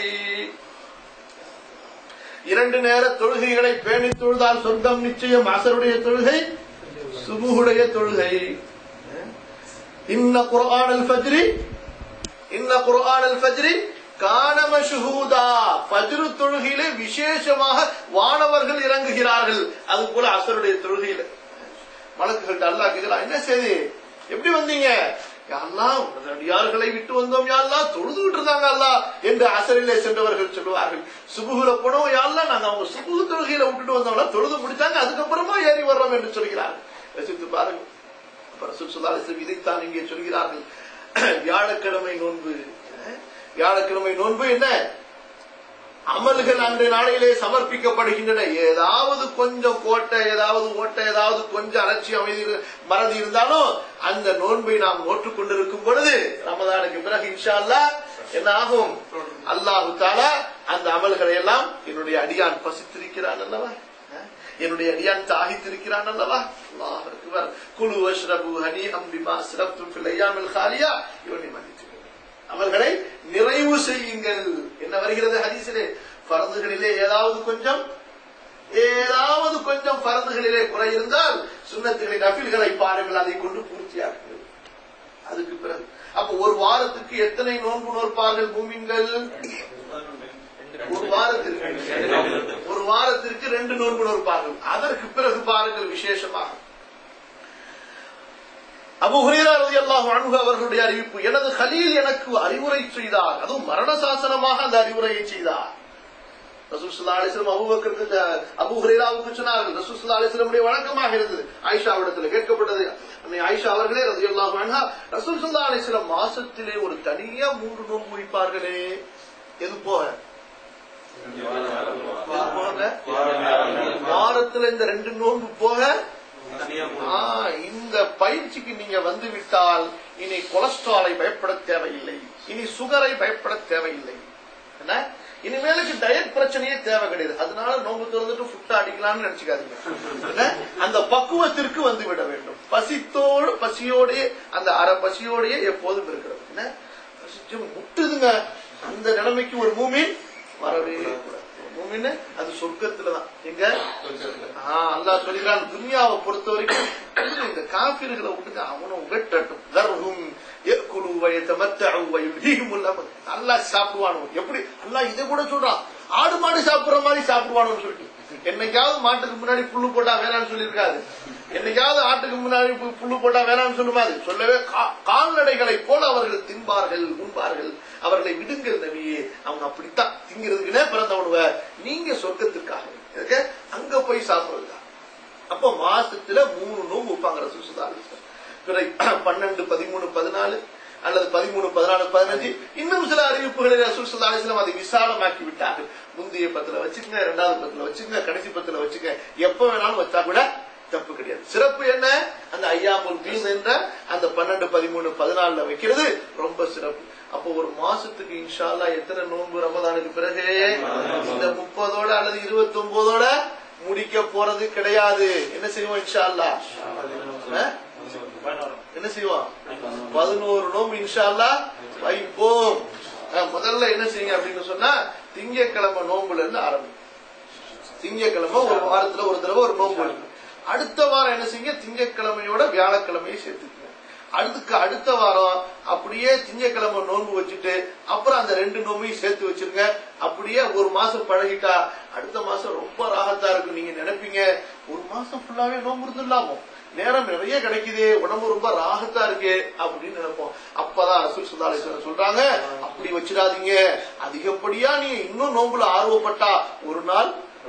S1: இரண்டு நேர தொழுகைகளை பேணி தொழுதால் சொர்க்கம் நிச்சயம் அசருடைய தொழுகை சுபுடைய தொழுகை இன்ன குர்ஆன் அல் ஃபஜ்ரி இன்ன குர்ஆன் அல் ஃபஜ்ரி கான மஷ்ஹூதா ஃபஜ்ரு தொழுகையிலே விசேஷமாக வானவர்கள் இறங்குகிறார்கள் அது போல அசருடைய தொழுகையில மலக்குகள்ட்ட அல்லாஹ் கேட்கிறான் என்ன செய்தி எப்படி வந்தீங்க அல்லாஹ் அடியார்களை விட்டு வந்தோம் யாழ்லா தொழுதுகிட்டு இருந்தாங்க அல்லா என்று அசரிலே சென்றவர்கள் சொல்லுவார்கள் சுபுகுல போனோம் யாழ்லா நாங்க அவங்க சுபுகு தொழுகையில விட்டுட்டு வந்தோம்னா தொழுது முடிச்சாங்க அதுக்கப்புறமா ஏறி வர்றோம் என்று சொல்கிறார்கள் ரசித்து பாருங்கள் அப்புறம் சுற்றுலாசம் இதைத்தான் இங்கே சொல்கிறார்கள் வியாழக்கிழமை நோன்பு அஹ், வியாழக்கிழமை நோன்பு என்ன அமல்கள் அன்றைய நாளையிலே சமர்ப்பிக்கப்படுகின்றன ஏதாவது கொஞ்சம் கோட்டை ஏதாவது ஓட்டை ஏதாவது கொஞ்சம் அலட்சி அமைதி மறதி இருந்தாலும் அந்த நோன்பை நாம் நோற்றுக் கொண்டிருக்கும் பொழுது ரமதானுக்கு பிறகு இன்ஷா அல்லாஹ் என்ன ஆகும் அல்லாஹு தாலா அந்த அமல்களை எல்லாம் என்னுடைய அடியான் பசித்திருக்கிறான் அல்லவா அஹ், என்னுடைய அடியான் தாகித்திருக்கிறான் அல்லவா அல்லாஹ் அக்பர் குலு வஷ்ரபு ஹனி அம்பிமா சிரப்தும் ஃபில் ஐயாமில் காலியா இவனை மன்னித்து அவர்களை நிறைவு செய்யுங்கள் என்ன வருகிறது ஹதீஸிலே பரந்துகளிலே ஏதாவது கொஞ்சம் ஏதாவது கொஞ்சம் பரந்துகளிலே குறை இருந்தால் சுண்ணத்துகளை நபில்களை பாருங்கள் அதை கொண்டு பூர்த்தியாக்குங்கள் அதுக்கு பிறகு அப்ப ஒரு வாரத்துக்கு எத்தனை நோன்பு நோற்பார்கள் பூமிங்கள் ஒரு வாரத்திற்கு ஒரு வாரத்திற்கு ரெண்டு நோன்பு நோற்பார்கள் அதற்கு பிறகு பாருங்கள் விசேஷமாக அபு ஹுரேரா ரலியல்லாஹு அன்ஹு அவர்களுடைய அறிவிப்பு எனது கலீல் எனக்கு அறிவுரை செய்தார் அதுவும் மரண சாசனமாக அந்த அறிவுரையை செய்தார் ரசூல் ஸல்லல்லாஹு அலைஹி வஸல்லம் அபூபக்கருக்கு அபூ ஹுரைராவுக்கு சொன்னார்கள் ரசூல் ஸல்லல்லாஹு அலைஹி வஸல்லம் வழக்கமாக இருந்தது ஆயிஷாவிடத்தில் கேட்கப்பட்டது அன்னை ஆயிஷா அவர்களே ரலியல்லாஹு அன்ஹா ரசூல் ஸல்லல்லாஹு அலைஹி வஸல்லம் மாசத்திலே ஒரு தனியா மூன்று நோன்பு வைப்பார்களே எது போக போக வாரத்துல இந்த ரெண்டு நோன்பு போக ஆ, இந்த பயிற்சிக்கு நீங்க வந்து விட்டால் இனி கொலஸ்ட்ராலை பயப்பட தேவையில்லை இனி சுகரை பயப்பட தேவையில்லை என்ன இனிமேலுக்கு டயட் பிரச்சனையே தேவை கிடையாது அதனால நோம்பு திறந்துட்டு ஃபுட்டா அடிக்கலாம்னு நினைச்சுக்காதீங்க என்ன? அந்த பக்குவத்திற்கு வந்து விட வேண்டும் பசித்தோடு பசியோடயே அந்த அரை பசியோடயே எப்போதும் இருக்கிறது என்ன பசிச்சு முட்டுதுங்க அந்த நிலைமைக்கு ஒரு மூமின் வரவே கூடாது மூமின் அது சொர்க்கத்துலதான் எங்க ஆ, அல்லாஹ் சொல்கிறான் துன்யாவை பொறுத்த வரைக்கும் இந்த காபிர்களை விட்டுங்க அவனும் வெட்டட்டும் தர்ஹும் யக்குலு வயதமத்தஉ வயுல்ஹிஹிமுல் அமல் அல்லாஹ் சாப்பிடுவானோ எப்படி அல்லாஹ் இதை கூட சொல்றான் ஆடு மாடு சாப்பிடுற மாதிரி சாப்பிடுவானோன்னு சொல்லிட்டு என்னைக்காவது மாட்டுக்கு முன்னாடி புல்லு போட்டா வேணாம்னு சொல்லியிருக்காது என்னைக்காவது ஆட்டுக்கு முன்னாடி பு- புல்லு போட்டா வேணாம்னு சொல்லுமா அது சொல்லவே கா- கால்நடைகளை போல அவர்கள் தின்பார்கள் உண்பார்கள் அவர்களை விடுங்கள் நபியே அவங்க அப்படித்தான் திங்கிறதுக்குனே பிறந்த உணவ நீங்க சொர்க்கத்துக்காக எதுக்கு? அங்க போய் சாப்பிடுறதுக்கா அப்போ மாசத்துல மூணு நோம்பு வைப்பாங்க ரசூசுல்லா அலிஸ்லாம் பிறகு பன்னெண்டு பதிமூணு பதினாலு அல்லது பதிமூணு பதினாலு பதினஞ்சு இன்னும் சில அறிவிப்புகளை ரசூசுல்லா அலிஸ்லாம் அதை விசாலமாக்கி விட்டார்கள் முந்தைய பத்துல வச்சுக்கங்க இரண்டாவது பத்துல வச்சுக்கங்க கடைசி பத்துல வச்சுங்க எப்ப வேணாலும் வச்சா கூட தப்பு கிடையாது சிறப்பு என்ன அந்த ஐயாமுல் பீஸ் என்ற அந்த பன்னெண்டு பதிமூணு பதினாலுல வைக்கிறது ரொம்ப சிறப்பு அப்போ ஒரு மாசத்துக்கு இன்ஷா அல்லாஹ் எத்தனை நோன்பு ரமதானுக்கு பிறகு இந்த முப்பதோட அல்லது இருபத்தி ஒன்பதோட முடிக்க போறது கிடையாது என்ன செய்வோம் இன்ஷா அல்லாஹ் அஹ்? என்ன செய்வோம் பதினோரு நோம்பு இன்ஷா அல்லாஹ் வைப்போம் அஹ், முதல்ல என்ன செய்யுங்க அப்படின்னு சொன்னா திங்கக்கிழமை நோம்புல இருந்து ஆரம்பி திங்கக்கிழமை ஒரு வாரத்துல ஒரு தடவை ஒரு நோன்பு இருக்கு அடுத்த வாரம் என்ன செய்யுங்க திங்கக்கிழமையோட வியாழக்கிழமையை சேர்த்துக்கங்க அதுக்கு அடுத்த வாரம் அப்படியே திங்கக்கிழமை நோன்பு வச்சுட்டு அப்புறம் அந்த ரெண்டு நோம்பையும் சேர்த்து வச்சிருங்க அப்படியே ஒரு மாசம் பழகிட்டா அடுத்த மாசம் ரொம்ப ராகத்தா இருக்கு நீங்க நினைப்பீங்க ஒரு மாசம் ஃபுல்லாவே நோன்பு இருந்துடலாமோ நேரம் நிறைய கிடைக்குது உடம்பு ரொம்ப ராகத்தா இருக்கு அப்படின்னு நினைப்போம் அப்பதான் ரசூல் சுல்லா அலிஸ்வரர் சொல்றாங்க அப்படி வச்சிடாதீங்க அதிகப்படியா நீங்க இன்னும் நோன்புல ஆர்வப்பட்டா ஒரு நாள்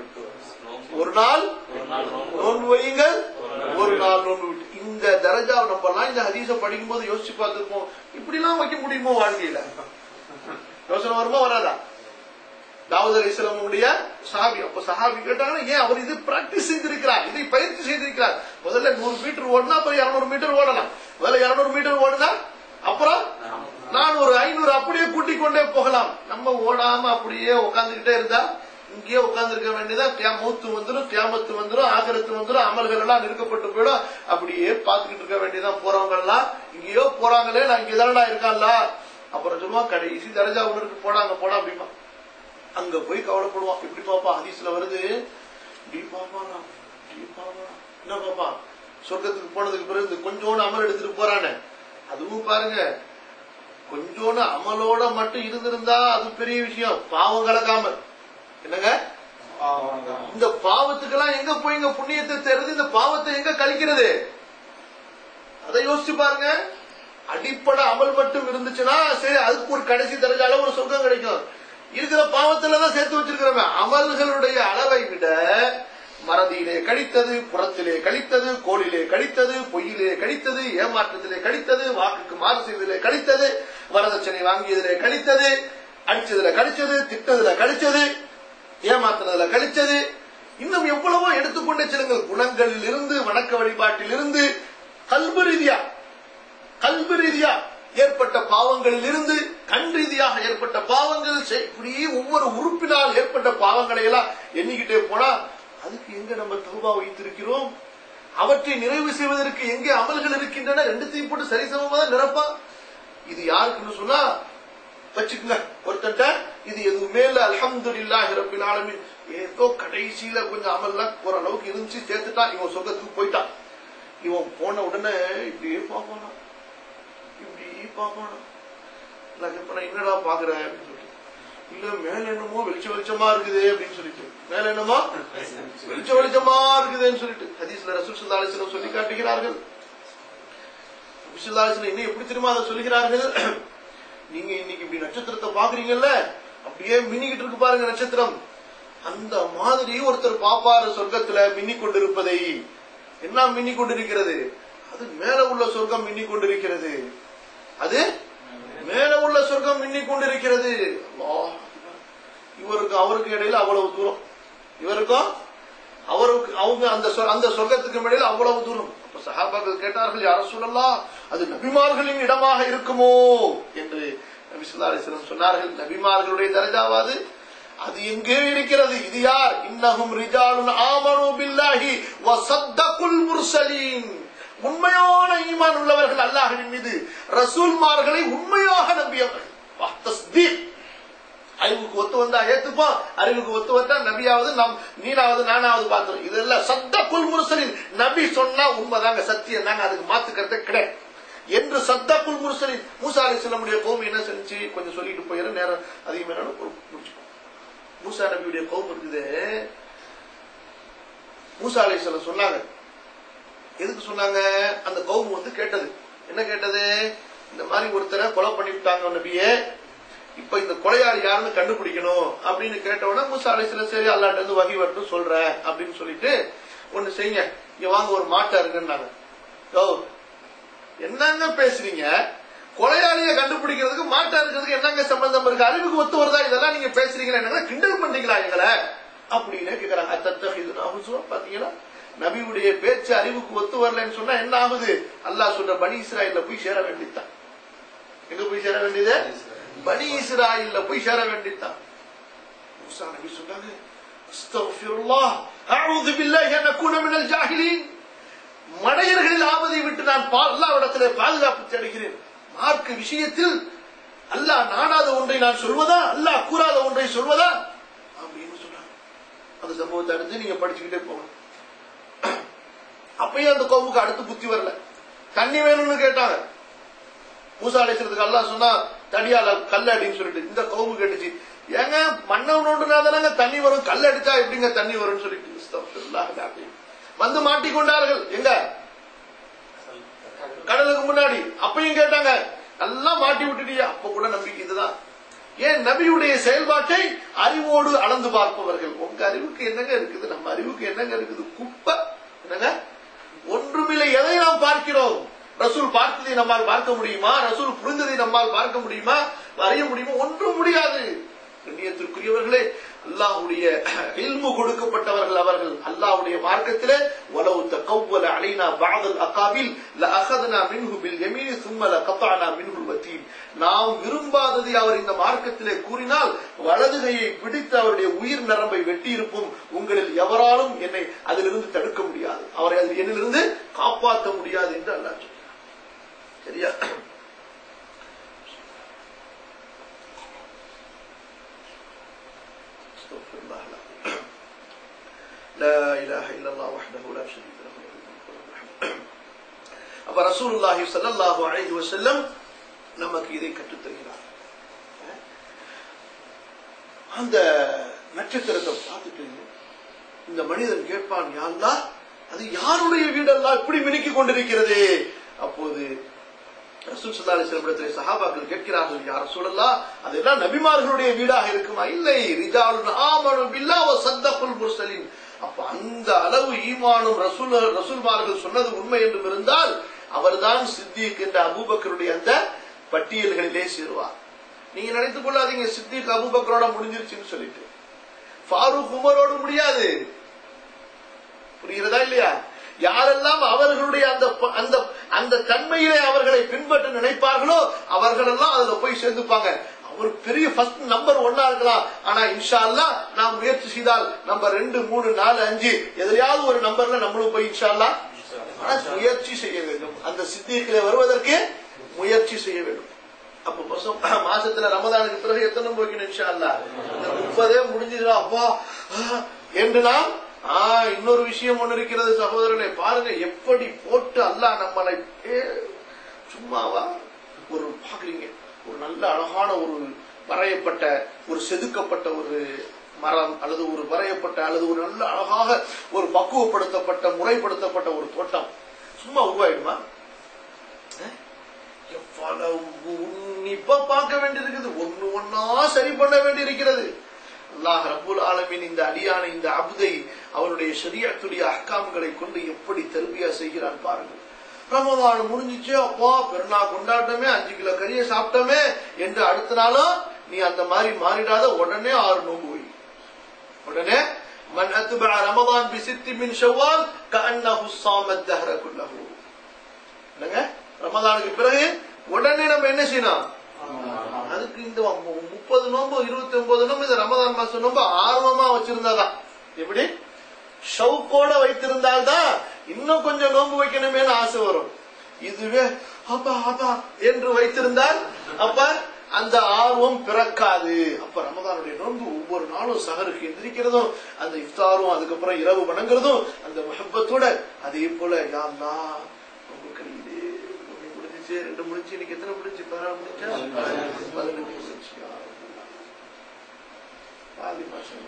S1: ஒரு நாள் நோன்பு வையுங்கள் ஒரு நாள் நோன்பு விட்டு இந்த தரஜா நம்ம எல்லாம் இந்த ஹதீஸ படிக்கும்போது யோசிச்சு பார்த்திருப்போம் இப்படி எல்லாம் வைக்க முடியுமோ வாழ்க்கையில யோசனை வருமா வராதா தாவூத் அலி இஸ்லாமுடைய சஹாபி அப்ப சஹாபி கேட்டாங்கன்னா ஏன் அவர் இது பிராக்டிஸ் செய்திருக்கிறார் இதை பயிற்சி செய்திருக்கிறார் முதல்ல நூறு மீட்டர் ஓடினா அப்புறம் இருநூறு மீட்டர் ஓடலாம் முதல்ல இருநூறு மீட்டர் ஓடுனா அப்புறம் நான் ஒரு ஐநூறு அப்படியே கூட்டிக் கொண்டே போகலாம் நம்ம ஓடாம அப்படியே உட்கார்ந்துகிட்டே இருந்தா இங்கேயே உட்கார்ந்து இருக்க வேண்டியதா தியா- மூத்து வந்துரும் தியாமத்து வந்துரும் ஆகரத்து வந்துரும் அமல்கள் எல்லாம் நிறுக்கப்பட்டு போயிடும் அப்படியே பார்த்துக்கிட்டு இருக்க வேண்டியதான் போறவங்க எல்லாம் இங்கேயோ போறாங்களே நான் இங்க தானடா இருக்கான்ல அப்புறம் சொல்லுவான் கடைசி தரஜா ஒண்ணு போடாங்க போடா அப்படிமா அங்க போய் கவலைப்படுவான் எப்படி பாப்பா ஹதீஸ்ல வருது டி பாப்பானா டி பாப்பா என்ன பாப்பா சொர்க்கத்துக்கு போனதுக்கு பிறகு இந்த கொஞ்சோண்டு அமல் எடுத்துட்டு போறானே அதுவும் பாருங்க கொஞ்சோண்டு அமலோட மட்டும் இருந்திருந்தா அது பெரிய விஷயம் பாவம் கலக்காம என்னங்க இந்த பாவத்துக்கெல்லாம் எங்க போய் இங்க புண்ணியத்தை தேடுறது இந்த பாவத்தை எங்க கழிக்கிறது அதை யோசிச்சு பாருங்க அடிப்படை அமல் மட்டும் இருந்துச்சுன்னா சரி அதுக்கு ஒரு கடைசி தரஜால ஒரு சொர்க்கம் கிடைக்கும் இருக்கிற பாவத்துல தான் சேர்த்து வச்சிருக்கிறவன் அமல்களுடைய அளவை விட மறதியிலே கழித்தது புறத்திலே கழித்தது கோளிலே கழித்தது பொய்யிலே கழித்தது ஏமாற்றத்திலே கழித்தது வாக்குக்கு மாறு செய்ததிலே கழித்தது வரதட்சணை வாங்கியதிலே கழித்தது அடிச்சதுல கழிச்சது திட்டதுல கழிச்சது ஏமாத்துனதுல கழிச்சது இன்னும் எவ்வளவோ எடுத்துக்கொண்டே செல்லுங்கள் குணங்களில் இருந்து வணக்க வழிபாட்டில் இருந்து கல்வி ரீதியா கல்வி ரீதியா ஏற்பட்ட பாவங்களில் இருந்து கண் ரீதியாக ஏற்பட்ட பாவங்கள் செய்- இப்படியே ஒவ்வொரு உறுப்பினால் ஏற்பட்ட பாவங்களை எல்லாம் எண்ணிக்கிட்டே போனா அதுக்கு எங்க நம்ம தௌபா வைத்திருக்கிறோம் அவற்றை நிறைவு செய்வதற்கு எங்கே அமல்கள் இருக்கின்றன ரெண்டுத்தையும் போட்டு சரிசமமா தான் நிரப்பா இது யாருக்குன்னு சொன்னா வச்சுக்கோங்க ஒருத்தன்ட்ட இது எதுவுமே இல்ல அல்ஹம்துலில்லாஹி ரப்பில் ஆலமீன் ஏதோ கடைசியில கொஞ்சம் அமல்லாம் ஓரளவுக்கு இருந்துச்சு சேர்த்துட்டான் இவன் சொர்க்கத்துக்கு போயிட்டான் இவன் போன உடனே இப்படியே பார்ப்பானா இப்படி பார்ப்பானா நான் கேட்பேன் என்னடா பாக்குறேன் அப்படின்னு சொல்லிட்டு இல்ல மேல என்னமோ வெளிச்ச வெளிச்சமா இருக்குது அப்படின்னு சொல்லிட்டு மேல என்னமோ வெளிச்ச வெளிச்சமா இருக்குதுன்னு சொல்லிட்டு ஹதீஸ்ல ரசூல் ஸல்லல்லாஹு அலைஹி வஸல்லம் சொல்லி காட்டுகிறார்கள் ரசூல் ஸல்லல்லாஹு அலைஹி வஸல்லம் இன்னும் எப்படி தெரியுமா அதை சொல்லுகிறார்கள் நீங்க இன்னைக்கு இப்படி நட்சத்திரத்தை பாக்குறீங்கல்ல அப்படியே மின்னிக்கிட்டு இருக்கு பாருங்க நட்சத்திரம் அந்த மாதிரி ஒருத்தர் பாப்பாரு சொர்க்கத்துல மின்னி கொண்டிருப்பதை என்ன மின்னி கொண்டிருக்கிறது அது மேல உள்ள சொர்க்கம் மின்னி கொண்டிருக்கிறது அது மேல உள்ள சொர்க்கம் மின்னி கொண்டிருக்கிறது அல்லாஹ் இவருக்கு அவருக்கு இடையில அவ்வளவு தூரம் இவருக்கும் அவருக்கு அவங்க அந்த சொ- அந்த சொர்க்கத்துக்கு இடையில அவ்வளவு தூரம் அப்ப சஹாபாக்கள் கேட்டார்கள் யார சொல்லலாம் அது நபிமார்களின் இடமாக இருக்குமோ என்று நபி ஸல்லல்லாஹு அலைஹி வஸல்லம் சொன்னார்கள் நபிமார்களுடைய தரஜாவாது அது எங்கே இருக்கிறது இது யார் இன்னஹும் ரிஜாலுன் ஆமனு பில்லாஹி வ ஸத்தகுல் முர்சலீன் உண்மையான ஈமான் உள்ளவர்கள் அல்லாஹ்வின் மீது ரசூல்மார்களை உண்மையாக நம்பியவர்கள் வா, தஸ்தீக் அறிவுக்கு ஒத்து வந்தா ஏத்துப்போம் அறிவுக்கு ஒத்து வந்தா நபியாவது நம் நீனாவது நானாவது பார்த்தோம் இதெல்லாம் சத்த குல் முரசலின் நபி சொன்னா உண்மைதாங்க சத்தியம் தாங்க அதுக்கு மாத்துக்கிறதே கிடையாது என்று சத்த குல் முரசலின் மூசா அலி சொல்லமுடைய கோம் என்ன செஞ்சு கொஞ்சம் சொல்லிட்டு போயிட நேரம் அதிகம் என்னன்னு முடிச்சுக்கோ மூசா நபியுடைய கோம் இருக்குது மூசா அலி சொல்லம் சொன்னாங்க எதுக்கு சொன்னாங்க அந்த கௌம் வந்து கேட்டது என்ன கேட்டது இந்த மாதிரி ஒருத்தரை கொலை பண்ணிவிட்டாங்க நபியே இப்ப இந்த கொலையாளி யாருன்னு கண்டுபிடிக்கணும் அப்படின்னு கேட்டவுடனே மூசா அலிஸ்ல சரி அல்லாட்ட இருந்து வகி வரட்டும் சொல்றேன் அப்படின்னு சொல்லிட்டு ஒண்ணு செய்யுங்க இங்க வாங்க ஒரு மாட்டை இருக்குன்னாங்க ஓ என்னங்க பேசுறீங்க கொலையாளிய கண்டுபிடிக்கிறதுக்கு மாட்டா இருக்கிறதுக்கு என்னங்க சம்பந்தம் இருக்கு அறிவுக்கு ஒத்து வருதா இதெல்லாம் நீங்க பேசுறீங்களா என்னங்க கிண்டல் பண்றீங்களா எங்களை அப்படின்னு கேக்குறாங்க அத்தத்த இது நான் பாத்தீங்களா நபியுடைய பேச்சு அறிவுக்கு ஒத்து வரலன்னு சொன்னா என்ன ஆகுது அல்லாஹ் சொல்ற பனி இஸ்ராயில்ல போய் சேர வேண்டியதுதான் எங்க போய் சேர வேண்டியது பனி இஸ்ராயில்ல போய் சேர வேண்டியதுதான் மூசா நபி சொன்னாங்க அஸ்தக்ஃபிருல்லாஹ் அஊது பில்லாஹி அன் அகூன மினல் ஜாஹிலீன் மடையர்களில் ஆவதை விட்டு நான் பா- அல்லாஹ்விடத்திலே பாதுகாப்பு தேடுகிறேன் மார்க்க விஷயத்தில் அல்லாஹ் நாடாத ஒன்றை நான் சொல்வதா அல்லாஹ் கூறாத ஒன்றை சொல்வதா அப்படின்னு சொன்னாங்க அந்த சம்பவத்தை அடுத்து நீங்க படிச்சுக்கிட்டே போங்க அப்பயும் அந்த கோமுக்கு அடுத்து புத்தி வரல தண்ணி வேணும்னு கேட்டாங்க மூசா அழைக்கிறதுக்கு அல்லாஹ் சொன்னா தடியால கல் அடின்னு சொல்லிட்டு இந்த கவுமு கேட்டுச்சு ஏங்க மண்ணை நோண்டுனா தானங்க தண்ணி வரும் கல் அடிச்சா எப்படிங்க தண்ணி வரும்னு சொல்லிட்டு அஸ்தக்ஃபிருல்லாஹ் அல்-அஸீம். வந்து மாட்டிக்கொண்டார்கள் எங்க கடலுக்கு முன்னாடி அப்பயும் கேட்டாங்க நல்லா மாட்டி விட்டுட்டியா அப்ப கூட நம்பிக்கை இதுதான் ஏன் நபியுடைய செயல்பாட்டை அறிவோடு அளந்து பார்ப்பவர்கள் உங்க அறிவுக்கு என்னங்க இருக்குது நம்ம அறிவுக்கு என்னங்க இருக்குது குப்பை என்னங்க ஒன்றுமில்லை எதை நாம் பார்க்கிறோம் ரசூல் பார்த்ததை நம்மால் பார்க்க முடியுமா ரசூல் புரிந்ததை நம்மால் பார்க்க முடியுமா அறிய முடியுமா ஒன்றும் முடியாது கண்ணியத்திற்குரியவர்களே அல்லாஹ்வுடைய இல்மு கொடுக்கப்பட்டவர்கள் அவர்கள் அல்லாஹ்வுடைய மார்க்கத்திலே வலவு தகவ்வல அலைனா பஅதல் அகாபில் லஅخذنا منه باليمين ثم لقطعنا منه الوتين நாம் விரும்பாததை அவர் இந்த மார்க்கத்திலே கூறினால் வலதுகையை பிடித்து அவருடைய உயிர் நரம்பை வெட்டி இருப்போம் உங்களில் எவராலும் என்னை அதிலிருந்து தடுக்க முடியாது அவரை அதில் என்னிலிருந்து காப்பாற்ற முடியாது என்று அல்லாஹ் சொல்றார். சரியா استغفر الله العظيم. لا اله الا الله وحده لا شريك له له الملك وله الحمد. அப்ப ரசூலுல்லாஹி ஸல்லல்லாஹு அலைஹி வஸல்லம் நமக்கு இதை கற்றுத் தருகிறார் அந்த நட்சத்திரத்தை பார்த்துட்டு இந்த மனிதன் கேட்பான் யா அல்லாஹ் அது யாருடைய வீடெல்லாம் இப்படி மினுக்கிக் கொண்டிருக்கிறது அப்போது ரசூல் ஸல்லல்லாஹு அலைஹி வஸல்லம் இடத்திலே சஹாபாக்கள் கேட்கிறார்கள் யா ரசூலல்லாஹ் அதெல்லாம் நபிமார்களுடைய வீடாக இருக்குமா இல்லை ரிஜாலுன் ஆமனு பில்லாஹ் வ ஸத்தகுல் முர்சலின் அப்ப அந்த அளவு ஈமானும் ரசூல் ரசூல்மார்கள் சொன்னது உண்மை என்றும் இருந்தால் அவர்தான் சித்திக் என்ற அபூபக்கருடைய அந்த பட்டியல்களிலே சேருவார் நீங்க நினைத்துக் கொள்ளாதீங்க சித்திக் அபூபக்கரோட முடிஞ்சிருச்சுன்னு சொல்லிட்டு ஃபாரூக் உமரோடு முடியாது புரிகிறதா இல்லையா யாரெல்லாம் அவர்களுடைய அந்த ப- அந்த அந்த தன்மையிலே அவர்களை பின்பற்ற நினைப்பார்களோ அவர்களெல்லாம் அதுல போய் சேர்ந்துப்பாங்க அவர் பெரிய ஃபர்ஸ்ட் நம்பர் ஒன்னா இருக்கலாம் ஆனா இன்ஷா அல்லாஹ் நாம் முயற்சி செய்தால் நம்பர் ரெண்டு மூணு நாலு அஞ்சு எதிலையாவது ஒரு நம்பர்ல நம்மளும் போய் இன்ஷா அல்லாஹ் ஆனா முயற்சி செய்ய வேண்டும் அந்த சித்தியிலே வருவதற்கு முயற்சி செய்ய வேண்டும் அப்ப மாசம் மாசத்துல ரமதானுக்கு பிறகு எத்தனை போய்க்கணும் இன்ஷா அல்லாஹ் இந்த முப்பதே முடிஞ்சதுடா அப்பா ஆ, என்று நாம் ஆ, இன்னொரு விஷயம் ஒண்ணு இருக்கிறது சகோதரர்களே பாருங்க எப்படி போட்டு அல்லாஹ் நம்மளை ஏ, சும்மாவா ஒரு பாக்குறீங்க ஒரு நல்ல அழகான ஒரு வரையப்பட்ட ஒரு செதுக்கப்பட்ட ஒரு மரம் அல்லது ஒரு வரையப்பட்ட அல்லது ஒரு நல்ல அழகாக ஒரு பக்குவப்படுத்தப்பட்ட முறைப்படுத்தப்பட்ட ஒரு தோட்டம் சும்மா உருவாயிடுமா அஹ்? எவ்வளவு உன்னிப்பா பார்க்க வேண்டியிருக்குது ஒண்ணு ஒண்ணா சரி பண்ண வேண்டியிருக்கிறது அல்லாஹ் ரபுல் ஆலமின் இந்த அடியான இந்த அபுதை அவனுடைய ஷரியத்துடைய அஹ்காம்களை கொண்டு எப்படி தர்பியா செய்கிறான் பாருங்கள் ரமதான் முடிஞ்சிச்சு அப்பா பெருநா கொண்டாட்டமே அஞ்சு கிலோ கறியை சாப்பிட்டோமே என்று அடுத்த நாளும் நீ அந்த மாதிரி மாறிடாத உடனே ஆறு நோம்பு வை உடனே மன் அத்துபா ரமதான் பி சித்தி மின் ஷவ்வால் கஅன்னஹு ஸாமத் தஹர குல்லஹு என்னங்க ரமதானுக்கு பிறகு உடனே நம்ம என்ன செய்யணும் அதுக்கு இந்த முப்பது நோம்பு இருபத்தி ஒன்பது நோம்பு இந்த ரமதான் மாசம் நோம்பு ஆர்வமா வச்சிருந்தாதான் எப்படி ஷவுக்கோட வைத்திருந்தால்தான் இன்னும் கொஞ்சம் நோன்பு வைக்கணுமேனு ஆசை வரும் இதுவே அப்பா அப்பா என்று வைத்திருந்தால் அப்ப அந்த ஆர்வம் பிறக்காது அப்ப ரமதானுடைய நோன்பு ஒவ்வொரு நாளும் சகருக்கு எந்திரிக்கிறதும் அந்த இஃப்தாரும் அதுக்கப்புறம் இரவு வணங்குறதும் அந்த முகப்பத்தோட அதே போல யாருந்தா ரொம்ப கழியுது ஒண்ணு முடிஞ்சிச்சு ரெண்டு முடிஞ்சு இன்னைக்கு எத்தனை முடிஞ்சு பதினாறு முடிஞ்சா பதினஞ்சு முடிஞ்சு யா அல்லாஹ். பாதி மாசம்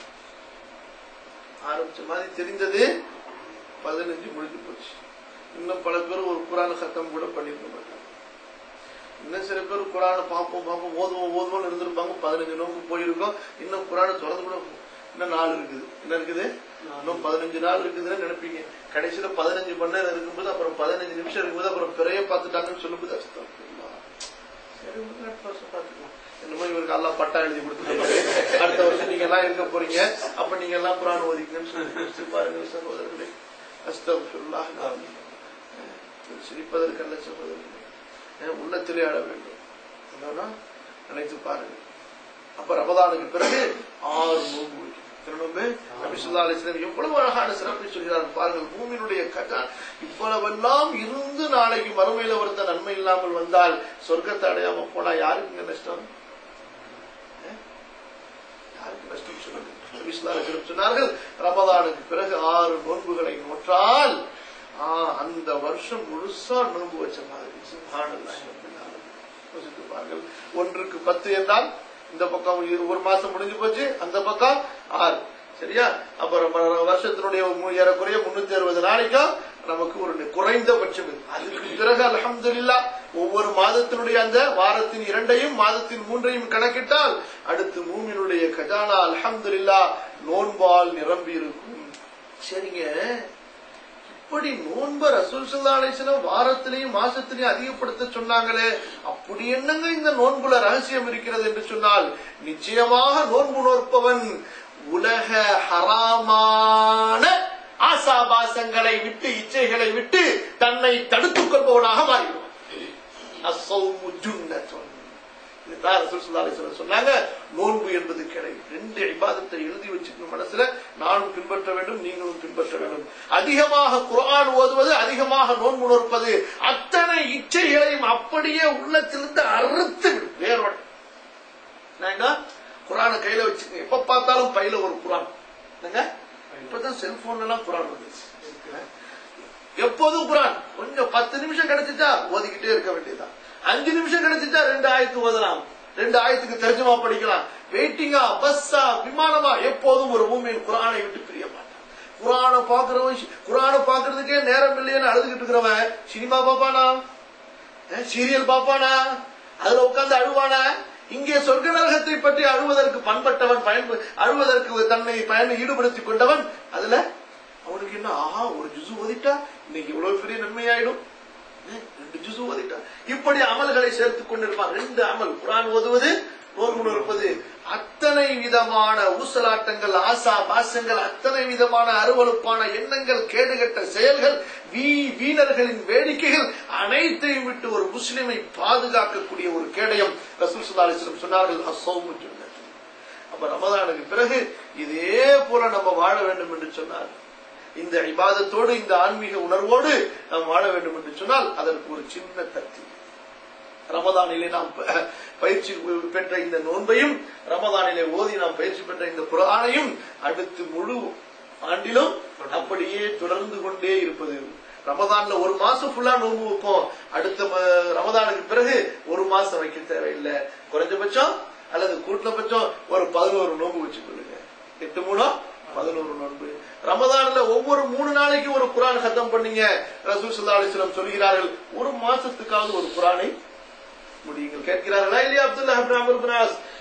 S1: ஆரம்பிச்ச மாதிரி தெரிந்தது பதினஞ்சு முடிஞ்சு போச்சு இன்னும் பல பேர் ஒரு குரான சத்தம் கூட பண்ணிருக்க மாட்டாங்க இன்னும் சில பேர் குரானை பார்ப்போம் பார்ப்போம் ஓதுவோம் ஓதுவோம்னு இருந்திருப்பாங்க பதினஞ்சு நோக்கு போயிருக்கோம் இன்னும் குரானை திறந்து கூட இன்னும் நாள் இருக்குது என்ன இருக்குது இன்னும் பதினஞ்சு நாள் இருக்குதுன்னு நினைப்பீங்க கடைசியில பதினஞ்சு மணி நேரம் இருக்கும்போது அப்புறம் பதினஞ்சு நிமிஷம் இருக்கும்போது அப்புறம் பிறைய பார்த்துட்டாங்கன்னு சொல்லும்போது அஸ்தக்ஃபிருல்லாஹ். சரி விடுங்க, அடுத்த வருஷம் பார்த்துக்கலாம் என்னமோ இவருக்கு எல்லாம் பட்டா எழுதி கொடுத்துருக்காரு அடுத்த வருஷம் நீங்க எல்லாம் இருக்க போறீங்க அப்ப நீங்க எல்லாம் குரான் ஓதிக்கணும்னு சொல்லி யோசிச்சு பாருங்க சகோதரர்களே அஸ்தக்ஃபிருல்லாஹ் அலீம். சிரிப்பதற்கல்ல சகோதரர்களே என் உள்ளத்திலே அழ வேண்டும் என்னன்னா நினைத்து பாருங்க அப்ப ரமதானுக்கு பிறகு ஆறு நோன்பு வைக்கும். எத்தனை நோன்பு நபி ஸல்லல்லாஹு அலைஹி வஸல்லம் எவ்வளவு அழகான சிறப்பை சொல்கிறார் பாருங்கள் பூமியினுடைய கட்டா இவ்வளவெல்லாம் இருந்து நாளைக்கு மறுமையில ஒருத்த நன்மை இல்லாமல் வந்தால் சொர்க்கத்தை அடையாம போனா யாருக்கு நஷ்டம் அஹ்? யாருக்கு நஷ்டம் சொல்லுங்க நபி ஸல்லல்லாஹு அலைஹி வஸல்லம் சொன்னார்கள் ரமதானுக்கு பிறகு ஆறு நோன்புகளை நோற்றால் ஆ, அந்த வருஷம் முழுசா நோன்பு வச்ச மாதிரி சுப்ஹானல்லாஹ் ரப்பில் ஆலமீன். யோசித்து பாருங்கள் ஒன்றுக்கு பத்து என்றால் இந்த பக்கம் இரு- ஒரு மாசம் முடிஞ்சு போச்சு அந்த பக்கம் ஆறு சரியா அப்புறம் ம- வருஷத்தினுடைய மு- ஏறக்குறைய முன்னூத்தி அறுபது நாளைக்கும் நமக்கு ஒரு குறைந்தபட்சம் இது. அதுக்கு பிறகு அல்ஹம்துலில்லாஹ் ஒவ்வொரு மாதத்தினுடைய அந்த வாரத்தின் இரண்டையும் மாதத்தின் மூன்றையும் கணக்கிட்டால் அடுத்து மூமினுடைய கஜானா அல்ஹம்துலில்லாஹ் நோன்பால் நிரம்பி இருக்கும் சரிங்க இப்படி நோன்ப ரசூல் ஸல்லல்லாஹு அலைஹி வஸல்லம் வாரத்திலையும் மாசத்திலையும் அதிகப்படுத்த சொன்னாங்களே அப்படி என்னங்க இந்த நோன்புல ரகசியம் இருக்கிறது என்று சொன்னால் நிச்சயமாக நோன்பு நோற்பவன் உலக ஹராமான ஆசாபாசங்களை விட்டு இச்சைகளை விட்டு தன்னை தடுத்துக் கொள்பவனாக மாறிடுவான் அஸ்ஸௌமு ஜுன்னத்துன். இதுதான் ரசூல் ஸல்லல்லாஹு அலைஹி வஸல்லம் சொன்னாங்க நோன்பு என்பது கிடை ரெண்டு இபாதத்தை எழுதி வச்சுக்கணும் மனசுல நானும் பின்பற்ற வேண்டும் நீங்களும் பின்பற்ற வேண்டும் அதிகமாக குர்ஆன் ஓதுவது அதிகமாக நோன்பு நோற்பது அத்தனை இச்சைகளையும் அப்படியே உள்ளத்திலிருந்து அறுத்து விடும் வேரோட என்னங்க குரானை கையில வச்சுக்கங்க எப்ப பார்த்தாலும் பையில ஒரு குரான் என்னங்க இப்பதான் செல்போன்ல எல்லாம் குரான் வந்துச்சு எப்போதும் குரான் கொஞ்சம் பத்து நிமிஷம் கிடைச்சிட்டா ஓதிக்கிட்டே இருக்க வேண்டியதுதான் அஞ்சு நிமிஷம் கிடைச்சிட்டா ரெண்டு ஆயத்து ஓதலாம் ரெண்டு ஆயத்துக்கு தெரிஞ்சமா படிக்கலாம் வெயிட்டிங்கா பஸ்ஸா விமானமா எப்போதும் ஒரு பூமியின் குரானை விட்டு பிரிய மாட்டான் குரானை பாக்குறவன் குரானை பாக்குறதுக்கே நேரம் இல்லையேன்னு அழுதுகிட்டு இருக்கிறவன் சினிமா பாப்பானா சீரியல் பாப்பானா அதுல உட்கார்ந்து அழுவானா இங்கே சொர்க்க நரகத்தை பற்றி அழுவதற்கு பண்பட்டவன் பயன்ப அழுவதற்கு தன்னை பயன் ஈடுபடுத்திக் கொண்டவன் அதுல அவனுக்கு என்ன ஆஹா ஒரு ஜுசு ஓதிட்டா இன்னைக்கு இவ்வளவு பெரிய நன்மையாயிடும் ஏ, ரெண்டு ஜுசு ஓதிட்டா இப்படி அமல்களை சேர்த்துக் கொண்டிருப்பான் ரெண்டு அமல் குரான் ஓதுவது நோன்பு இருப்பது அத்தனை விதமான ஊசலாட்டங்கள் ஆசா பாசங்கள் அத்தனை விதமான அருவலுப்பான எண்ணங்கள் கேடுகட்ட செயல்கள் வீ வீணர்களின் வேடிக்கைகள் அனைத்தையும் விட்டு ஒரு முஸ்லிமை பாதுகாக்கக்கூடிய ஒரு கேடயம் ரசூல் ஸல்லல்லாஹு அலைஹி வஸல்லம் சொன்னார்கள் அஸ்ஸௌமு ஜுன்னத் அப்ப ரமதானுக்கு பிறகு இதே போல நம்ம வாழ வேண்டும் என்று சொன்னார் இந்த இபாதத்தோடு இந்த ஆன்மீக உணர்வோடு நாம் வாழ வேண்டும் என்று சொன்னால் அதற்கு ஒரு சின்ன தத்தி ரமதானிலே நாம் ப- பயிற்சி பெற்ற இந்த நோன்பையும் ரமதானிலே ஓதி நாம் பயிற்சி பெற்ற இந்த குரானையும் அடுத்து முழு ஆண்டிலும் அப்படியே தொடர்ந்து கொண்டே இருப்பது ரமதான்ல ஒரு மாசம் ஃபுல்லா நோன்பு வைப்போம் அடுத்த ம- ரமதானுக்கு பிறகு ஒரு மாசம் வைக்க தேவையில்லை குறைஞ்சபட்சம் அல்லது கூட்டபட்சம் ஒரு பதினோரு நோன்பு வச்சுக்கொள்ளுங்க எட்டு மூணோ பதினோரு நோன்பு ரமதான்ல ஒவ்வொரு மூணு நாளைக்கு ஒரு குரான் சத்தம் பண்ணீங்க ரசூல் ஸல்லல்லாஹு அலைஹி வஸல்லம் சொல்கிறார்கள் ஒரு மாசத்துக்காவது ஒரு குரானை முடியுங்கள் கேட்கிறார்களா இல்லையா Abdullah ibn Amr ibn As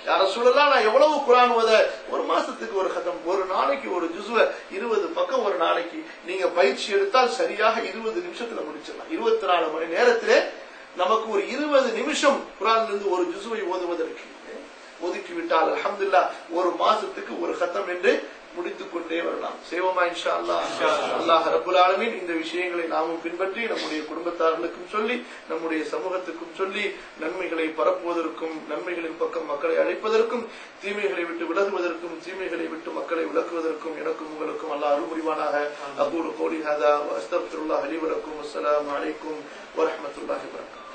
S1: யார சொல்லலாம் நான் எவ்வளவு குரான் ஓத ஒரு மாசத்துக்கு ஒரு கதம் ஒரு நாளைக்கு ஒரு ஜுசுவ இருபது பக்கம் ஒரு நாளைக்கு நீங்க பயிற்சி எடுத்தால் சரியாக இருபது நிமிஷத்துல முடிச்சிடலாம் இருபத்தி நாலு மணி நேரத்திலே நமக்கு ஒரு இருபது நிமிஷம் குரான்ல இருந்து ஒரு ஜுசுவை ஓதுவதற்கு ஒதுக்கி விட்டால் அல்ஹம்துலில்லா ஒரு மாசத்துக்கு ஒரு கத்தம் என்று முடித்துக் கொண்டே வரலாம் செய்வோமா இன்ஷா அல்லாஹ் அல்லாஹ் ரப்புல் ஆலமீன் இந்த விஷயங்களை நாமும் பின்பற்றி நம்முடைய குடும்பத்தார்களுக்கும் சொல்லி நம்முடைய சமூகத்துக்கும் சொல்லி நன்மைகளை பரப்புவதற்கும் நன்மைகளின் பக்கம் மக்களை அழைப்பதற்கும் தீமைகளை விட்டு விலகுவதற்கும் தீமைகளை விட்டு மக்களை விலக்குவதற்கும் எனக்கும் உங்களுக்கும் அல்லாஹ் அருள் புரிவானாக அபூரு கோலி ஹதா அஸ்தப்துல்லாஹ் அலி வலக்கும் அஸ்ஸலாமு அலைக்கும் வரஹ்மத்துல்லாஹி வபரகாத்துஹு